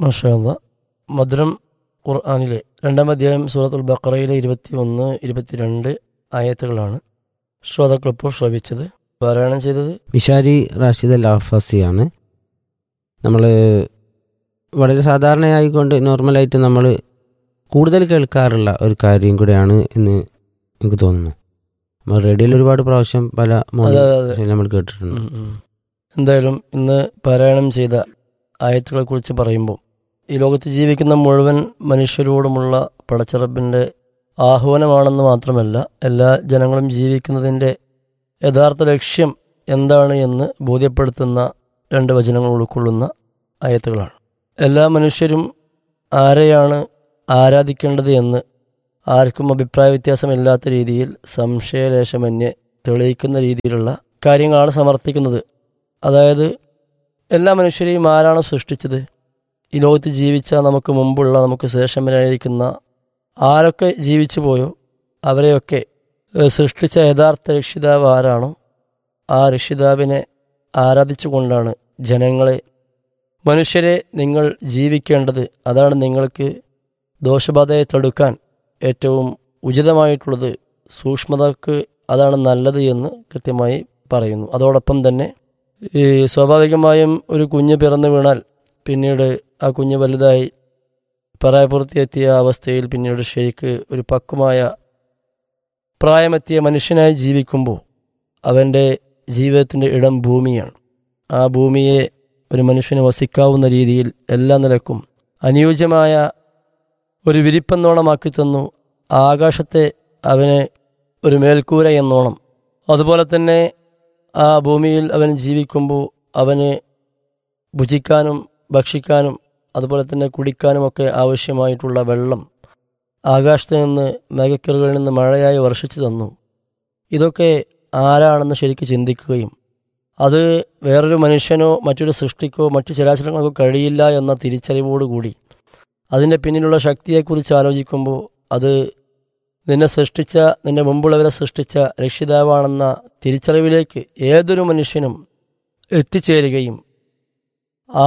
മഷാല്ല മധുരം ഖുർആാനിലെ രണ്ടാം അധ്യായം സൂറത്തുൽ ബക്കറയിലെ ഇരുപത്തി ഒന്ന് ഇരുപത്തിരണ്ട് ആയത്തുകളാണ് ശ്രോതാക്കൾ ഇപ്പോൾ ശ്രവിച്ചത് പാരായണം ചെയ്തത് മിഷാരി റാഷിദ് അൽ ആഫാസിയാണ് നമ്മൾ വളരെ സാധാരണയായിക്കൊണ്ട് നോർമലായിട്ട് നമ്മൾ കൂടുതൽ കേൾക്കാറുള്ള ഒരു കാര്യം കൂടെയാണ് എന്ന് എനിക്ക് തോന്നുന്നു നമ്മൾ റേഡിയോയിൽ ഒരുപാട് പ്രാവശ്യം പല അതെ അതെ അതെ നമ്മൾ കേട്ടിട്ടുണ്ട് ഉം, ഉം. എന്തായാലും ഇന്ന് പാരായണം ചെയ്ത ആയത്തുകളെ കുറിച്ച് പറയുമ്പോൾ ഈ ലോകത്ത് ജീവിക്കുന്ന മുഴുവൻ മനുഷ്യരോടുമുള്ള പടച്ചിറപ്പിൻ്റെ ആഹ്വാനമാണെന്ന് മാത്രമല്ല എല്ലാ ജനങ്ങളും ജീവിക്കുന്നതിൻ്റെ യഥാർത്ഥ ലക്ഷ്യം എന്താണ് എന്ന് ബോധ്യപ്പെടുത്തുന്ന രണ്ട് വചനങ്ങൾ ഉൾക്കൊള്ളുന്ന ആയത്തുകളാണ് എല്ലാ മനുഷ്യരും ആരെയാണ് ആരാധിക്കേണ്ടത് എന്ന് ആർക്കും അഭിപ്രായ വ്യത്യാസമില്ലാത്ത രീതിയിൽ സംശയലേശമന്യേ തെളിയിക്കുന്ന രീതിയിലുള്ള കാര്യങ്ങളാണ് സമർത്ഥിക്കുന്നത് അതായത് എല്ലാ മനുഷ്യരെയും ആരാണ് സൃഷ്ടിച്ചത് ഈ ലോകത്ത് ജീവിച്ച നമുക്ക് മുമ്പുള്ള നമുക്ക് ശേഷം വരാനിരിക്കുന്ന ആരൊക്കെ ജീവിച്ചു പോയോ അവരെയൊക്കെ ഏഹ്, സൃഷ്ടിച്ച യഥാർത്ഥ രക്ഷിതാവ് ആരാണോ ആ രക്ഷിതാവിനെ ആരാധിച്ചുകൊണ്ടാണ് ജനങ്ങളെ മനുഷ്യരെ നിങ്ങൾ ജീവിക്കേണ്ടത് അതാണ് നിങ്ങൾക്ക് ദോഷബാധയെ തടുക്കാൻ ഏറ്റവും ഉചിതമായിട്ടുള്ളത് സൂക്ഷ്മതക്ക് അതാണ് നല്ലത് എന്ന് കൃത്യമായി പറയുന്നു അതോടൊപ്പം തന്നെ ഈ സ്വാഭാവികമായും ഒരു കുഞ്ഞ് പിറന്നു വീണാൽ പിന്നീട് ആ കുഞ്ഞ് വലുതായി പ്രായപൂർത്തിയെത്തിയ അവസ്ഥയിൽ പിന്നീട് ശരിക്ക് ഒരു പക്വമായ പ്രായമെത്തിയ മനുഷ്യനായി ജീവിക്കുമ്പോൾ അവൻ്റെ ജീവിതത്തിൻ്റെ ഇടം ഭൂമിയാണ് ആ ഭൂമിയെ ഒരു മനുഷ്യന് വസിക്കാവുന്ന രീതിയിൽ എല്ലാ നിലക്കും അനുയോജ്യമായ ഒരു വിരിപ്പെന്നോണമാക്കി തന്നു ആകാശത്തെ അവന് ഒരു മേൽക്കൂര എന്നോണം അതുപോലെ തന്നെ ആ ഭൂമിയിൽ അവൻ ജീവിക്കുമ്പോൾ അവന് ഭുജിക്കാനും ഭക്ഷിക്കാനും അതുപോലെ തന്നെ കുടിക്കാനുമൊക്കെ ആവശ്യമായിട്ടുള്ള വെള്ളം ആകാശത്ത് നിന്ന് മേഘക്കറുകളിൽ നിന്ന് മഴയായി വർഷിച്ചു തന്നു ഇതൊക്കെ ആരാണെന്ന് ശരിക്ക് ചിന്തിക്കുകയും അത് വേറൊരു മനുഷ്യനോ മറ്റൊരു സൃഷ്ടിക്കോ മറ്റു ചരാചരങ്ങൾക്കോ കഴിയില്ല എന്ന തിരിച്ചറിവോടുകൂടി അതിൻ്റെ പിന്നിലുള്ള ശക്തിയെക്കുറിച്ച് ആലോചിക്കുമ്പോൾ അത് നിന്നെ സൃഷ്ടിച്ച നിന്റെ മുമ്പുള്ളവരെ സൃഷ്ടിച്ച രക്ഷിതാവാണെന്ന തിരിച്ചറിവിലേക്ക് ഏതൊരു മനുഷ്യനും എത്തിച്ചേരുകയും ആ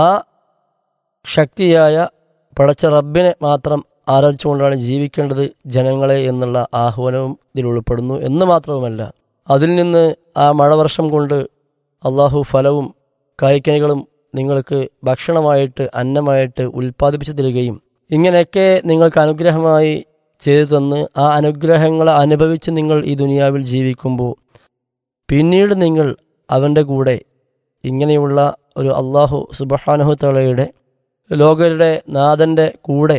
ശക്തിയായ പടച്ച റബ്ബിനെ മാത്രം ആരാധിച്ചുകൊണ്ടാണ് ജീവിക്കേണ്ടത് ജനങ്ങളെ എന്നുള്ള ആഹ്വാനവും ഇതിൽ ഉൾപ്പെടുന്നു എന്ന് മാത്രവുമല്ല അതിൽ നിന്ന് ആ മഴവർഷം കൊണ്ട് അള്ളാഹു ഫലവും കായ്ക്കനികളും നിങ്ങൾക്ക് ഭക്ഷണമായിട്ട് അന്നമായിട്ട് ഉൽപ്പാദിപ്പിച്ചു തരികയും ഇങ്ങനെയൊക്കെ നിങ്ങൾക്ക് അനുഗ്രഹമായി ചെയ്തു തന്ന് ആ അനുഗ്രഹങ്ങളെ അനുഭവിച്ച് നിങ്ങൾ ഈ ദുനിയാവിൽ ജീവിക്കുമ്പോൾ പിന്നീട് നിങ്ങൾ അവൻ്റെ കൂടെ ഇങ്ങനെയുള്ള ഒരു അള്ളാഹു സുബഹാനഹു തളയുടെ ലോകരുടെ നാഥൻ്റെ കൂടെ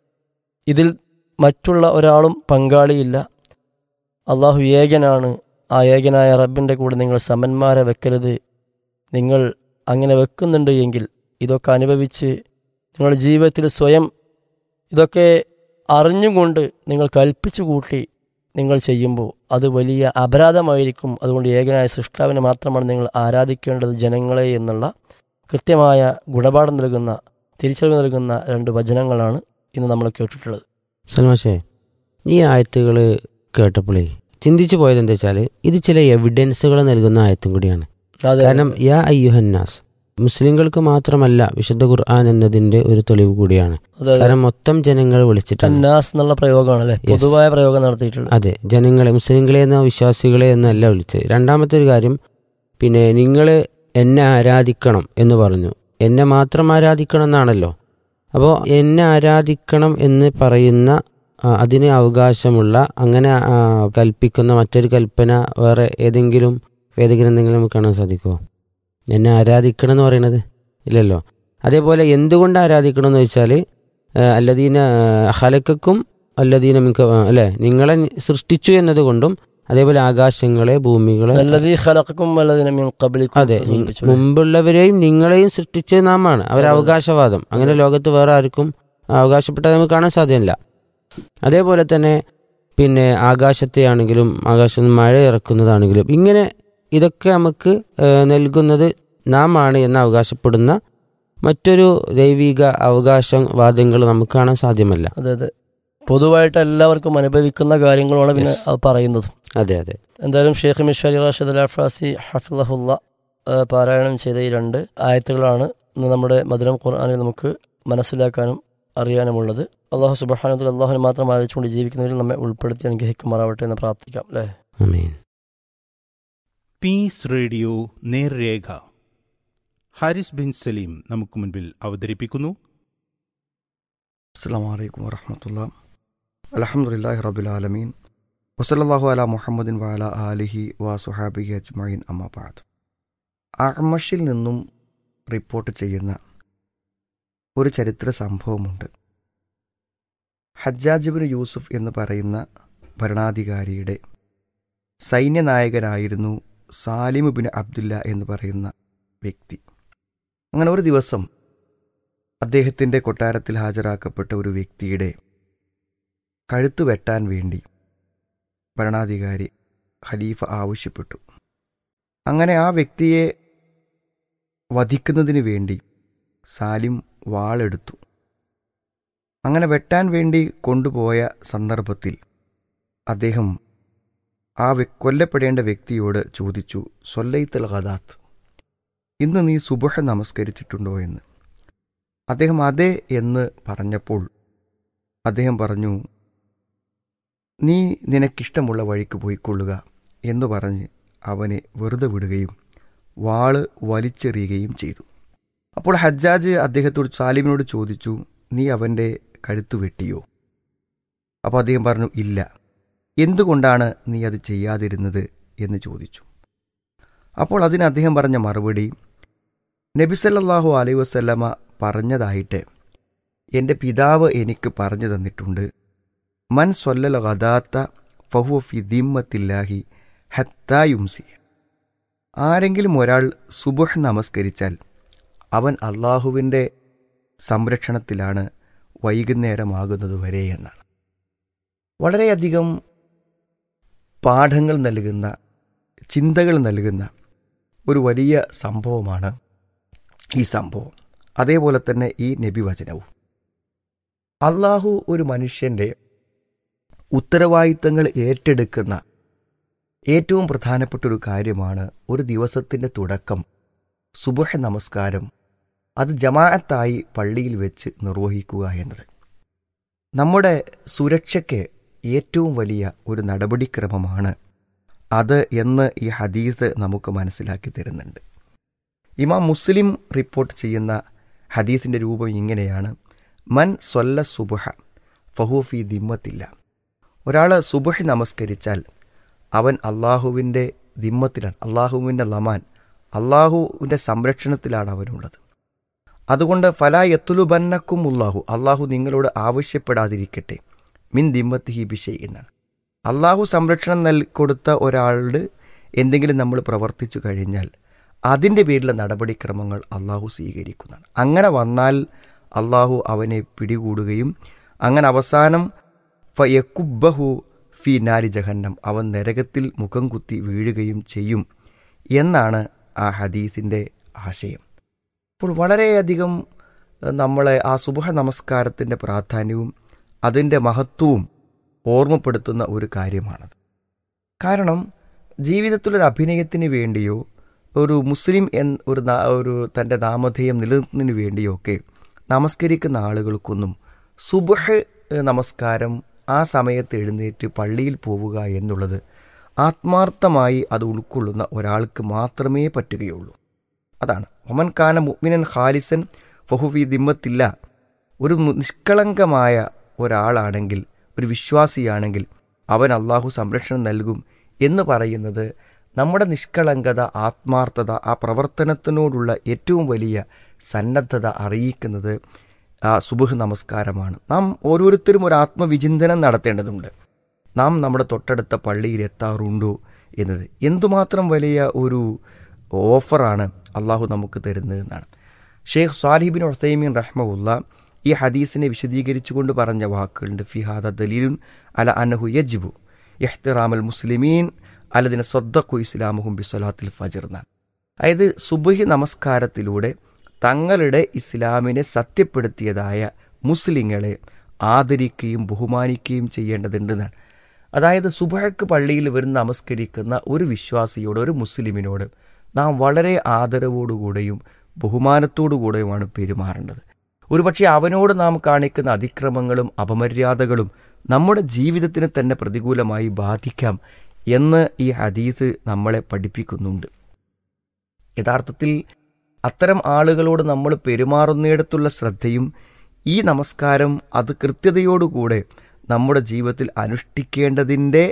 ഇതിൽ മറ്റുള്ള ഒരാളും പങ്കാളിയില്ല അള്ളാഹു ഏകനാണ് ആ ഏകനായ റബ്ബിൻ്റെ കൂടെ നിങ്ങൾ സമന്മാരെ വെക്കരുത് നിങ്ങൾ അങ്ങനെ വെക്കുന്നുണ്ട് എങ്കിൽ ഇതൊക്കെ അനുഭവിച്ച് നിങ്ങളുടെ ജീവിതത്തിൽ സ്വയം ഇതൊക്കെ അറിഞ്ഞുകൊണ്ട് നിങ്ങൾ കൽപ്പിച്ചു കൂട്ടി നിങ്ങൾ ചെയ്യുമ്പോൾ അത് വലിയ അപരാധമായിരിക്കും അതുകൊണ്ട് ഏകനായ സൃഷ്ടാവിനെ മാത്രമാണ് നിങ്ങൾ ആരാധിക്കേണ്ടത് ജനങ്ങളെ എന്നുള്ള കൃത്യമായ ഗുണപാഠം നൽകുന്ന തിരിച്ചറിവ് നൽകുന്ന രണ്ട് വചനങ്ങളാണ് ഇന്ന് നമ്മൾ കേട്ടിട്ടുള്ളത് സൽമാഷേ ഈ ആയത്തുകൾ കേട്ടപ്പോഴേ ചിന്തിച്ചു പോയത് എന്താ വെച്ചാൽ ഇത് ചില എവിഡൻസുകൾ നൽകുന്ന ആയത്തും കൂടിയാണ് അതെ കാരണം യാ അയ്യുഹന്നാസ് മുസ്ലിങ്ങൾക്ക് മാത്രമല്ല വിശുദ്ധ ഖുർആൻ എന്നതിന്റെ ഒരു തെളിവ് കൂടിയാണ് അതെ അതെ കാരണം മൊത്തം ജനങ്ങൾ വിളിച്ചിട്ടുണ്ട് അന്നാസ് എന്നുള്ള പ്രയോഗമാണ് അല്ലെ Yes. പൊതുവായ പ്രയോഗം നടത്തിയിട്ടുള്ളത് അതെ ജനങ്ങളെ മുസ്ലിങ്ങളെ എന്നോ വിശ്വാസികളെ എന്നല്ല വിളിച്ചത് രണ്ടാമത്തെ ഒരു കാര്യം പിന്നെ നിങ്ങൾ എന്നെ ആരാധിക്കണം എന്ന് പറഞ്ഞു എന്നെ മാത്രം ആരാധിക്കണം എന്നാണല്ലോ അപ്പോൾ എന്നെ ആരാധിക്കണം എന്ന് പറയുന്ന ആ, അതിന് അവകാശമുള്ള അങ്ങനെ ആ, കൽപ്പിക്കുന്ന മറ്റൊരു കൽപ്പന വേറെ ഏതെങ്കിലും വേദഗ്രന്ഥങ്ങളിൽ നമുക്ക് കാണാൻ സാധിക്കുമോ എന്നെ ആരാധിക്കണം എന്ന് പറയുന്നത് ഇല്ലല്ലോ അതേപോലെ എന്തുകൊണ്ട് ആരാധിക്കണം എന്ന് വെച്ചാൽ അല്ലദീന ഹലക്കും അല്ലദീന മിക്ക അല്ലേ നിങ്ങളെ സൃഷ്ടിച്ചു എന്നതുകൊണ്ടും അതേപോലെ ആകാശങ്ങളെ ഭൂമികളെ അല്ലതീ ഖലഖക്കും വല്ലതിനെ മിൻ ഖബ്ലിക്കും അതെ എന്ന് സൂചിപ്പിച്ചു. മുമ്പുള്ളവരെയും നിങ്ങളെയും സൃഷ്ടിച്ചത് നാമാണ് അവർ അവകാശവാദം അങ്ങനെ ലോകത്ത് വേറെ ആർക്കും അവകാശപ്പെട്ടത് നമുക്ക് കാണാൻ സാധ്യമല്ല അതേപോലെ തന്നെ പിന്നെ ആകാശത്തെ ആണെങ്കിലും ആകാശത്ത് നിന്ന് മഴ ഇറക്കുന്നതാണെങ്കിലും ഇങ്ങനെ ഇതൊക്കെ നമുക്ക് ഏഹ്, നൽകുന്നത് നാം ആണ് എന്ന് അവകാശപ്പെടുന്ന മറ്റൊരു ദൈവിക അവകാശവാദങ്ങൾ നമുക്ക് കാണാൻ സാധ്യമല്ല അതെ അതെ പൊതുവായിട്ട് എല്ലാവർക്കും അനുഭവിക്കുന്ന കാര്യങ്ങളുമാണ് പിന്നെ Yes. അത് പറയുന്നതും അതെ അതെ എന്തായാലും ഷെയ്ഖ് മിഷാലി റാഷിദ് അൽ അഫ്രാസി ഹഫിളഹുല്ല പാരായണം ചെയ്ത ഈ രണ്ട് ആയത്തുകളാണ് ഇന്ന് നമ്മുടെ മധുരം ഖുർആാനിൽ നമുക്ക് മനസ്സിലാക്കാനും അറിയാനുമുള്ളത് അള്ളാഹു സുബാനത്തിൽ അള്ളാഹുനെ മാത്രം ആലോചിച്ചുകൊണ്ട് ജീവിക്കുന്നവരിൽ നമ്മെ ഉൾപ്പെടുത്തി അനുഗ്രഹിക്കുമാറാവട്ടെ എന്ന് പ്രാർത്ഥിക്കാം അല്ലേ അമീൻ പീസ് റേഡിയോ നേർരേഖ ഹാരിസ് ബിൻ സലീം നമുക്ക് മുൻപിൽ അവതരിപ്പിക്കുന്നു അസ്സാം വലൈക്കും വറഹമത്തുള്ള അലഹമുല്ലാഹി റബുലാലമീൻ വസലല്ലാഹു അല മുഹമ്മദിൻ വാല ആലിഹി വാ സുഹാബിഹി അജ്മീൻ അമ്മാബാദ് അഹ്മഷിൽ നിന്നും റിപ്പോർട്ട് ചെയ്യുന്ന ഒരു ചരിത്ര സംഭവമുണ്ട് ഹജ്ജാജിബിൻ യൂസുഫ് എന്ന് പറയുന്ന ഭരണാധികാരിയുടെ സൈന്യനായകനായിരുന്നു സാലിം ബിൻ അബ്ദുല്ല എന്ന് പറയുന്ന വ്യക്തി അങ്ങനെ ഒരു ദിവസം അദ്ദേഹത്തിൻ്റെ കൊട്ടാരത്തിൽ ഹാജരാക്കപ്പെട്ട ഒരു വ്യക്തിയുടെ കഴുത്ത് വെട്ടാൻ വേണ്ടി ഭരണാധികാരി ഖലീഫ ആവശ്യപ്പെട്ടു അങ്ങനെ ആ വ്യക്തിയെ വധിക്കുന്നതിന് വേണ്ടി സാലിം വാളെടുത്തു അങ്ങനെ വെട്ടാൻ വേണ്ടി കൊണ്ടുപോയ സന്ദർഭത്തിൽ അദ്ദേഹം ആ വ്യ- കൊല്ലപ്പെടേണ്ട വ്യക്തിയോട് ചോദിച്ചു സൊല്ലൈത്തൽ ഖദാത്ത് ഇന്ന് നീ സുബഹ നമസ്കരിച്ചിട്ടുണ്ടോ എന്ന് അദ്ദേഹം അതെ എന്ന് പറഞ്ഞപ്പോൾ അദ്ദേഹം പറഞ്ഞു നീ നിനക്കിഷ്ടമുള്ള വഴിക്ക് പോയിക്കൊള്ളുക എന്ന് പറഞ്ഞ് അവനെ വെറുതെ വിടുകയും വാള് വലിച്ചെറിയുകയും ചെയ്തു അപ്പോൾ ഹജ്ജാജ് അദ്ദേഹത്തോട് സാലിമിനോട് ചോദിച്ചു നീ അവൻ്റെ കഴുത്തു വെട്ടിയോ അപ്പോൾ അദ്ദേഹം പറഞ്ഞു ഇല്ല എന്തുകൊണ്ടാണ് നീ അത് ചെയ്യാതിരുന്നത് എന്ന് ചോദിച്ചു അപ്പോൾ അതിന് അദ്ദേഹം പറഞ്ഞ മറുപടി നബിസല്ലാഹു അലൈഹി വസ്ല്ലമ പറഞ്ഞതായിട്ട് എൻ്റെ പിതാവ് എനിക്ക് പറഞ്ഞു തന്നിട്ടുണ്ട് മൻ സൊല്ലൽ ഗദാത്ത ഫഹു ഫി ദിമ്മത്തില്ലാഹി ഹത്തായുംസി ആരെങ്കിലും ഒരാൾ സുബുഹ് നമസ്കരിച്ചാൽ അവൻ അള്ളാഹുവിൻ്റെ സംരക്ഷണത്തിലാണ് വൈകുന്നേരമാകുന്നത് വരെ എന്നാണ് വളരെയധികം പാഠങ്ങൾ നൽകുന്ന ചിന്തകൾ നൽകുന്ന ഒരു വലിയ സംഭവമാണ് ഈ സംഭവം അതേപോലെ തന്നെ ഈ നബിവചനവും അള്ളാഹു ഒരു മനുഷ്യൻ്റെ ഉത്തരവാദിത്തങ്ങൾ ഏറ്റെടുക്കുന്ന ഏറ്റവും പ്രധാനപ്പെട്ട ഒരു കാര്യമാണ് ഒരു ദിവസത്തിൻ്റെ തുടക്കം സുബഹ നമസ്കാരം അത് ജമാഅത്തായി പള്ളിയിൽ വെച്ച് നിർവഹിക്കുക എന്നത് നമ്മുടെ സുരക്ഷയ്ക്ക് ഏറ്റവും വലിയ ഒരു നടപടിക്രമമാണ് അത് എന്ന് ഈ ഹദീസ് നമുക്ക് മനസ്സിലാക്കി തരുന്നുണ്ട് ഇമാം മുസ്ലിം റിപ്പോർട്ട് ചെയ്യുന്ന ഹദീസിൻ്റെ രൂപം ഇങ്ങനെയാണ് മൻ സൊല്ല സുബഹ ഫഹൂഫി ദിമ്മത്തില്ല ഒരാൾ സുബഹ് നമസ്കരിച്ചാൽ അവൻ അള്ളാഹുവിൻ്റെ ദിമ്മത്തിലാണ് അള്ളാഹുവിൻ്റെ ലമാൻ അള്ളാഹുവിൻ്റെ സംരക്ഷണത്തിലാണ് അവനുള്ളത് അതുകൊണ്ട് ഫലാ യത്തുലുബന്നക്കും ഉള്ളാഹു അള്ളാഹു നിങ്ങളോട് ആവശ്യപ്പെടാതിരിക്കട്ടെ മിൻ ദിമ്മത്തിഹി ബിഷയ് എന്നാണ് അള്ളാഹു സംരക്ഷണം നൽ കൊടുത്ത ഒരാളുടെ എന്തെങ്കിലും നമ്മൾ പ്രവർത്തിച്ചു കഴിഞ്ഞാൽ അതിൻ്റെ പേരിലെ നടപടിക്രമങ്ങൾ അള്ളാഹു സ്വീകരിക്കുന്നതാണ് അങ്ങനെ വന്നാൽ അള്ളാഹു അവനെ പിടികൂടുകയും അങ്ങനെ അവസാനം ഫയക്കുബഹു ഫി നാരി ജഹന്നം അവൻ നരകത്തിൽ മുഖം കുത്തി വീഴുകയും ചെയ്യും എന്നാണ് ആ ഹദീസിൻ്റെ ആശയം അപ്പോൾ വളരെയധികം എഹ്, നമ്മളെ ആ സുബഹ നമസ്കാരത്തിൻ്റെ പ്രാധാന്യവും അതിൻ്റെ മഹത്വവും ഓർമ്മപ്പെടുത്തുന്ന ഒരു കാര്യമാണത് കാരണം ജീവിതത്തിലൊരു അഭിനയത്തിന് വേണ്ടിയോ ഒരു മുസ്ലിം എൻ ഒരു നാ- ഒരു തൻ്റെ നാമധേയം നിലനിർത്തുന്നതിന് വേണ്ടിയോ ഒക്കെ നമസ്കരിക്കുന്ന ആളുകൾക്കൊന്നും സുബഹ് നമസ്കാരം ആ സമയത്ത് എഴുന്നേറ്റ് പള്ളിയിൽ പോവുക എന്നുള്ളത് ആത്മാർത്ഥമായി അത് ഉൾക്കൊള്ളുന്ന ഒരാൾക്ക് മാത്രമേ പറ്റുകയുള്ളൂ അതാണ് ഒമൻ കാന മുഅ്മിനൻ ഖാലിസൻ ഫഹുഫി ദിമ്മത്തില്ല ഒരു മു- നിഷ്കളങ്കമായ ഒരാളാണെങ്കിൽ ഒരു വിശ്വാസിയാണെങ്കിൽ അവൻ അള്ളാഹു സംരക്ഷണം നൽകും എന്ന് പറയുന്നത് നമ്മുടെ നിഷ്കളങ്കത ആത്മാർത്ഥത ആ പ്രവർത്തനത്തിനോടുള്ള ഏറ്റവും വലിയ സന്നദ്ധത അറിയിക്കുന്നത് ആ സുബഹ് നമസ്കാരമാണ് നാം ഓരോരുത്തരും ഒരു ആത്മവിചിന്തനം നടത്തേണ്ടതുണ്ട് നാം നമ്മുടെ തൊട്ടടുത്ത പള്ളിയിൽ എത്താറുണ്ടോ എന്നത് എന്തുമാത്രം വലിയ ഒരു ഓഫറാണ് അള്ളാഹു നമുക്ക് തരുന്നത് എന്നാണ് ഷെയ്ഖ് സാലിബിൻ ഒസൈമീൻ റഹ്മുല്ല ഈ ഹദീസിനെ വിശദീകരിച്ചുകൊണ്ട് പറഞ്ഞ വാക്കുകളുണ്ട് ഫിഹാദ ദലീലുൻ അല അനഹു യജിബു ഇഹ്തിറാമൽ മുസ്ലിമീൻ അലദിന സ്വദ്ദഖു ഇസ്ലാമുഹും ബിസ്വലാത്തിൽ ഫജർ എന്നാണ് അതായത് സുബഹി നമസ്കാരത്തിലൂടെ തങ്ങളുടെ ഇസ്ലാമിനെ സത്യപ്പെടുത്തിയതായ മുസ്ലിങ്ങളെ ആദരിക്കുകയും ബഹുമാനിക്കുകയും ചെയ്യേണ്ടതുണ്ടെന്നാണ് അതായത് സുബഹക്ക് പള്ളിയിൽ വരുന്ന നമസ്കരിക്കുന്ന ഒരു വിശ്വാസിയോട് ഒരു മുസ്ലിമിനോട് നാം വളരെ ആദരവോടുകൂടെയും ബഹുമാനത്തോടുകൂടെയുമാണ് പെരുമാറേണ്ടത് ഒരുപക്ഷെ അവനോട് നാം കാണിക്കുന്ന അതിക്രമങ്ങളും അപമര്യാദകളും നമ്മുടെ ജീവിതത്തിന് തന്നെ പ്രതികൂലമായി ബാധിക്കാം എന്ന് ഈ ഹദീസ് നമ്മളെ പഠിപ്പിക്കുന്നുണ്ട് യഥാർത്ഥത്തിൽ അത്തരം ആളുകളോട് നമ്മൾ പെരുമാറുന്നിടത്തുള്ള ശ്രദ്ധയും ഈ നമസ്കാരം അത് കൃത്യതയോടുകൂടെ നമ്മുടെ ജീവിതത്തിൽ അനുഷ്ഠിക്കേണ്ടതിൻ്റെ